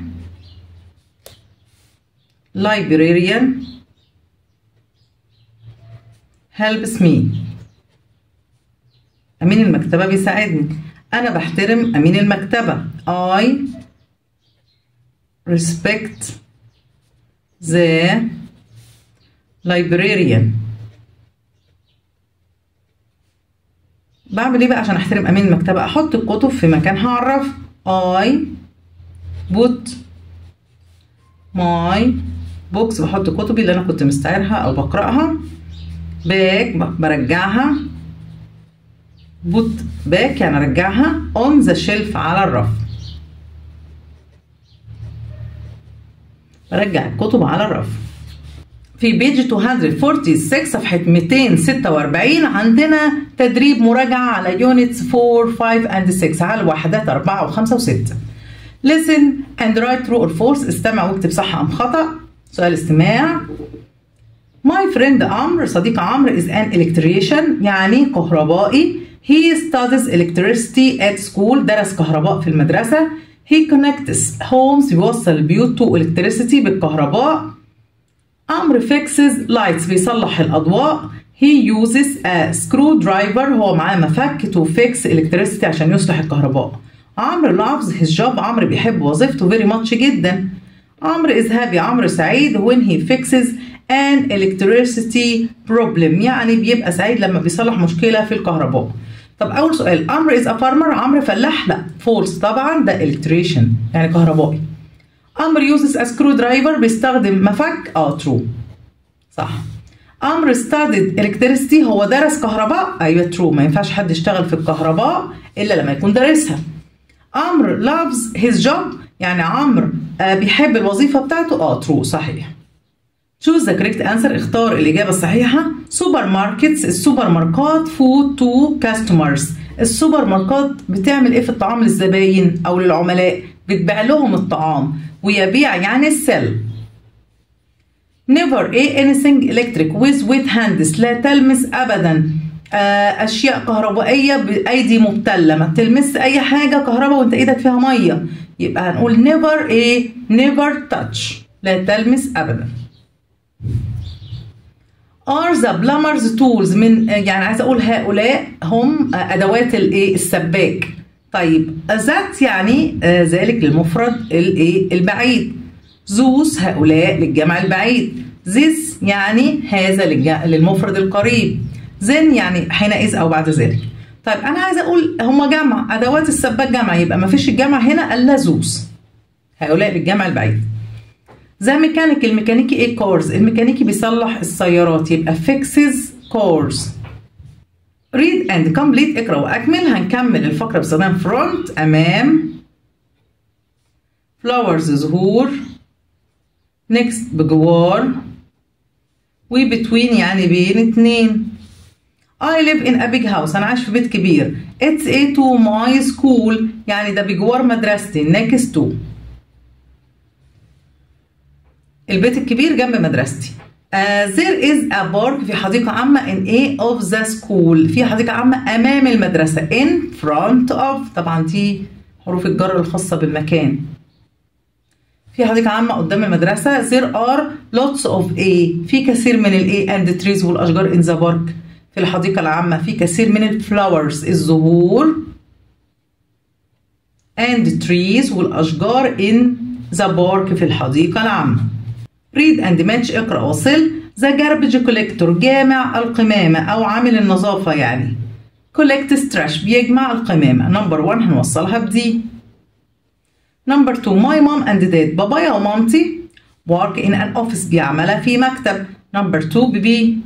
librarian helps me امين المكتبه بيساعدني أنا بحترم أمين المكتبة I respect the librarian بعمل ايه بقى عشان احترم امين المكتبة احط الكتب في مكانها اعرف I put my books بحط كتبي اللي انا كنت مستعيرها او بقرأها باك برجعها بوت باك يعني ارجعها اون ذا شيلف على الرف برجع الكتب على الرف في بيج 246 صفحة 246 عندنا تدريب مراجعة على يونتس 4 5 and 6 على الوحدات 4 و5 و6 listen and write true or false استمع واكتب صح أم خطأ سؤال استماع My friend عمرو صديق عمرو is an electrician يعني كهربائي He studies electricity at school درس كهرباء في المدرسة He connects homes بيوصل البيوت to electricity بالكهرباء عمرو fixes lights بيصلح الأضواء He uses a screwdriver هو معاه مفك to fix electricity عشان يصلح الكهرباء عمرو loves his job عمرو بيحب وظيفته very much جدا عمرو is happy عمرو سعيد when he fixes an electricity problem يعني بيبقى سعيد لما بيصلح مشكلة في الكهرباء طب أول سؤال عمرو is a farmer عمرو فلاح لا false طبعا ده electrician يعني كهربائي عمرو uses a screwdriver بيستخدم مفك اه true صح عمرو studied electricity هو درس كهرباء ايوه true ما ينفعش حد يشتغل في الكهرباء الا لما يكون دارسها عمرو loves his job يعني عمرو آه بيحب الوظيفة بتاعته اه true صحيح choose the correct answer اختار الإجابة الصحيحة سوبر ماركتس السوبر ماركات food to customers السوبر ماركات بتعمل ايه في الطعام للزباين او للعملاء بتبيع لهم الطعام ويبيع يعني السل never a anything electric with with hands لا تلمس ابدا اشياء كهربائيه بايدي مبتله ما بتلمس اي حاجه كهرباء وانت ايدك فيها ميه يبقى هنقول never a never touch لا تلمس ابدا are the plumbers tools من يعني عايزه اقول هؤلاء هم ادوات الايه السباك طيب ذات يعني ذلك للمفرد الايه البعيد زوس هؤلاء للجمع البعيد this يعني هذا للمفرد القريب then يعني حينئذ أو بعد ذلك طيب أنا عايزة أقول هما جمع أدوات السباك جمع يبقى ما فيش الجمع هنا إلا زوس هؤلاء للجمع البعيد ذا ميكانيك الميكانيكي ايه كورز الميكانيكي بيصلح السيارات يبقى فيكسز كورز read and complete اقرا واكمل هنكمل الفقره باستخدام front امام flowers زهور next بجوار و between يعني بين اتنين I live in a big house أنا عايش في بيت كبير It's a to my school يعني ده بجوار مدرستي next to البيت الكبير جنب مدرستي uh, there is a park في حديقة عامة in A of the school في حديقة عامة أمام المدرسة in front of طبعا دي حروف الجر الخاصة بالمكان في حديقة عامة قدام المدرسة there are lots of A في كثير من ال A and trees والأشجار in the park في الحديقة العامة في كثير من الفلاورز الزهور and trees والأشجار in the park في الحديقة العامة read and match اقرأ وصل the garbage collector جامع القمامة أو عامل النظافة يعني collects trash بيجمع القمامة نمبر 1 هنوصلها بدي نمبر 2 my mom and dad بابايا ومامتي work in an office بيعملها في مكتب نمبر 2 ببي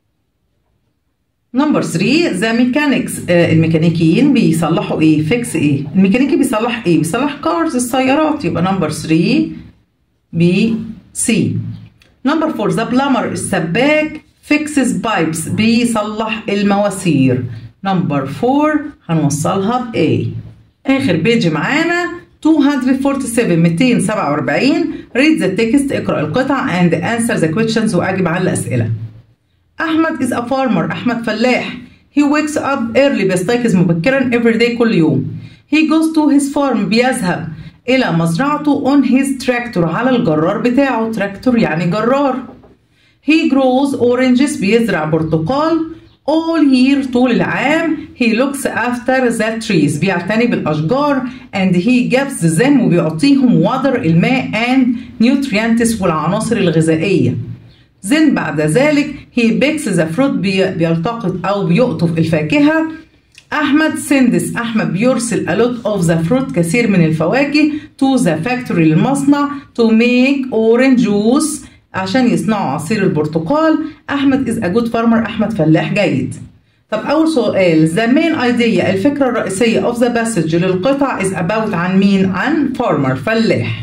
نمبر 3 ذا ميكانيكس الميكانيكيين بيصلحوا ايه فيكس ايه الميكانيكي بيصلح ايه بيصلح كارز السيارات يبقى نمبر 3 بي سي نمبر 4 ذا بلامر السباك فيكسز بايبس بيصلح المواسير نمبر 4 هنوصلها ب A اخر بيج معانا 247 247 read the text اقرا القطع and answer the questions واجب على الاسئله احمد is a farmer احمد فلاح he wakes up early بيستيقظ مبكرا every day كل يوم he goes to his farm بيذهب إلى مزرعته on his tractor على الجرار بتاعه tractor يعني جرار he grows oranges بيزرع برتقال all year طول العام he looks after the trees بيعتني بالأشجار and he gives them وبيعطيهم water الماء and nutrients والعناصر الغذائية then بعد ذلك he picks the fruit بي بيلتقط أو بيقطف الفاكهة أحمد سندس أحمد بيرسل a lot of the fruit كثير من الفواكه to the factory للمصنع to make orange juice عشان يصنعوا عصير البرتقال أحمد is a good farmer أحمد فلاح جيد طب أول سؤال the main idea الفكرة الرئيسية of the passage للقطع is about عن مين عن farmer فلاح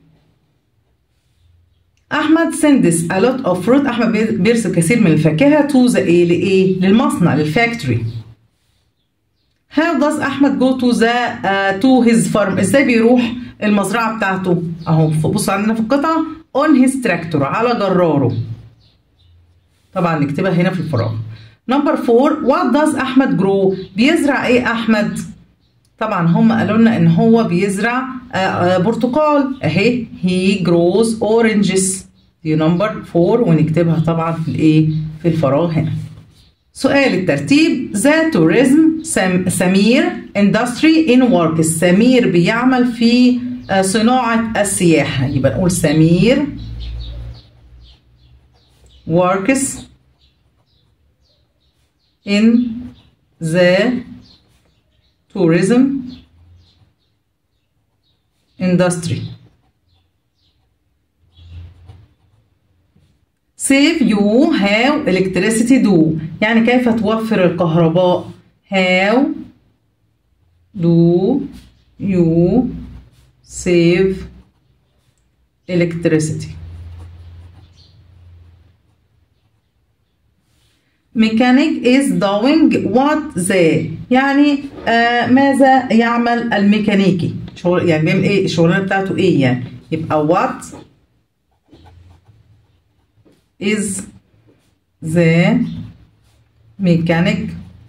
أحمد سندس a lot of fruit أحمد بيرسل كثير من الفاكهة to the إيه لإيه للمصنع للفاكتوري How does أحمد go to the uh, to his farm إزاي بيروح المزرعة بتاعته أهو بص عندنا في القطعة on his tractor على جراره طبعا نكتبها هنا في الفراغ نمبر 4 what does أحمد grow بيزرع إيه أحمد طبعا هم قالوا لنا إن هو بيزرع آه آه برتقال أهي he grows oranges دي نمبر 4 ونكتبها طبعا في الإيه في الفراغ هنا سؤال الترتيب ذا توريزم سمير اندستري ان ورك سمير بيعمل في صناعة السياحة يبقى نقول سمير works in the tourism industry save you how electricity do يعني كيف توفر الكهرباء how do you save electricity mechanic is doing what the يعني آه ماذا يعمل الميكانيكي شغل يعني بيعمل ايه الشغلانه بتاعته ايه يعني يبقى what is the mechanic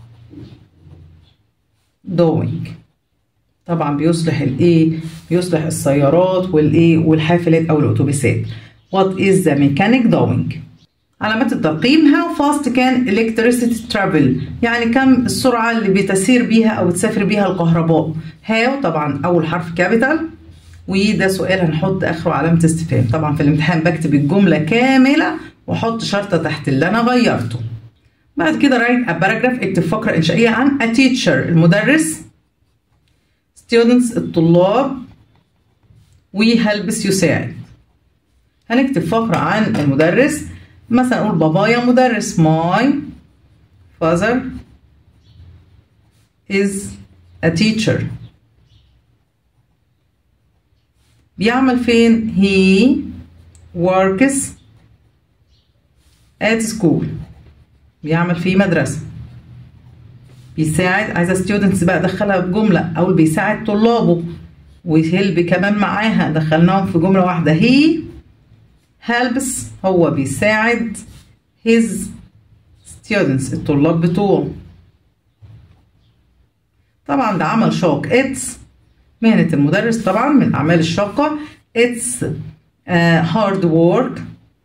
doing طبعا بيصلح الايه بيصلح السيارات والايه والحافلات او الاتوبيسات what is the mechanic doing علامات الترقيم how fast can electricity travel يعني كم السرعة اللي بتسير بيها أو تسافر بيها الكهرباء how طبعا أول حرف capital وده سؤال هنحط اخره علامه استفهام طبعا في الامتحان بكتب الجمله كامله واحط شرطه تحت اللي انا غيرته بعد كده رايت باراجراف اكتب فقره انشائيه عن a teacher المدرس students الطلاب وهلبس يساعد هنكتب فقره عن المدرس مثلا اقول بابايا مدرس my father is a teacher بيعمل فين he works at school بيعمل في مدرسة بيساعد عايزة students بقى دخلها بجملة أو بيساعد طلابه وهيلب كمان معاها دخلناهم في جملة واحدة he helps هو بيساعد his students الطلاب بتوعه طبعا ده عمل شاق it's مهنة المدرس طبعا من الأعمال الشاقة it's uh, hard work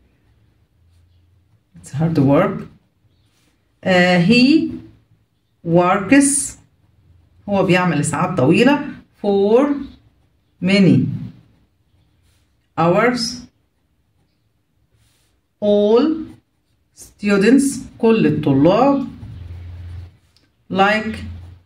it's hard work uh, he works هو بيعمل ساعات طويلة for many hours all students كل الطلاب like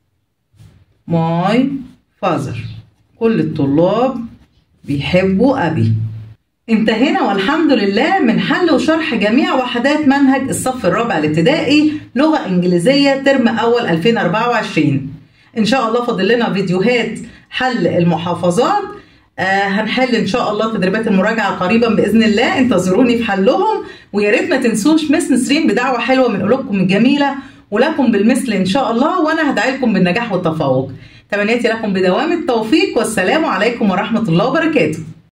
my father كل الطلاب بيحبوا أبي انتهينا والحمد لله من حل وشرح جميع وحدات منهج الصف الرابع الابتدائي لغة إنجليزية ترم أول 2024 إن شاء الله فاضل لنا فيديوهات حل المحافظات آه هنحل إن شاء الله تدريبات المراجعة قريبا بإذن الله انتظروني في حلهم ويا ريت ما تنسوش مس نسرين بدعوة حلوة من قلوبكم الجميلة ولكم بالمثل إن شاء الله وأنا هدعي لكم بالنجاح والتفوق تمنياتي لكم بدوام التوفيق والسلام عليكم ورحمة الله وبركاته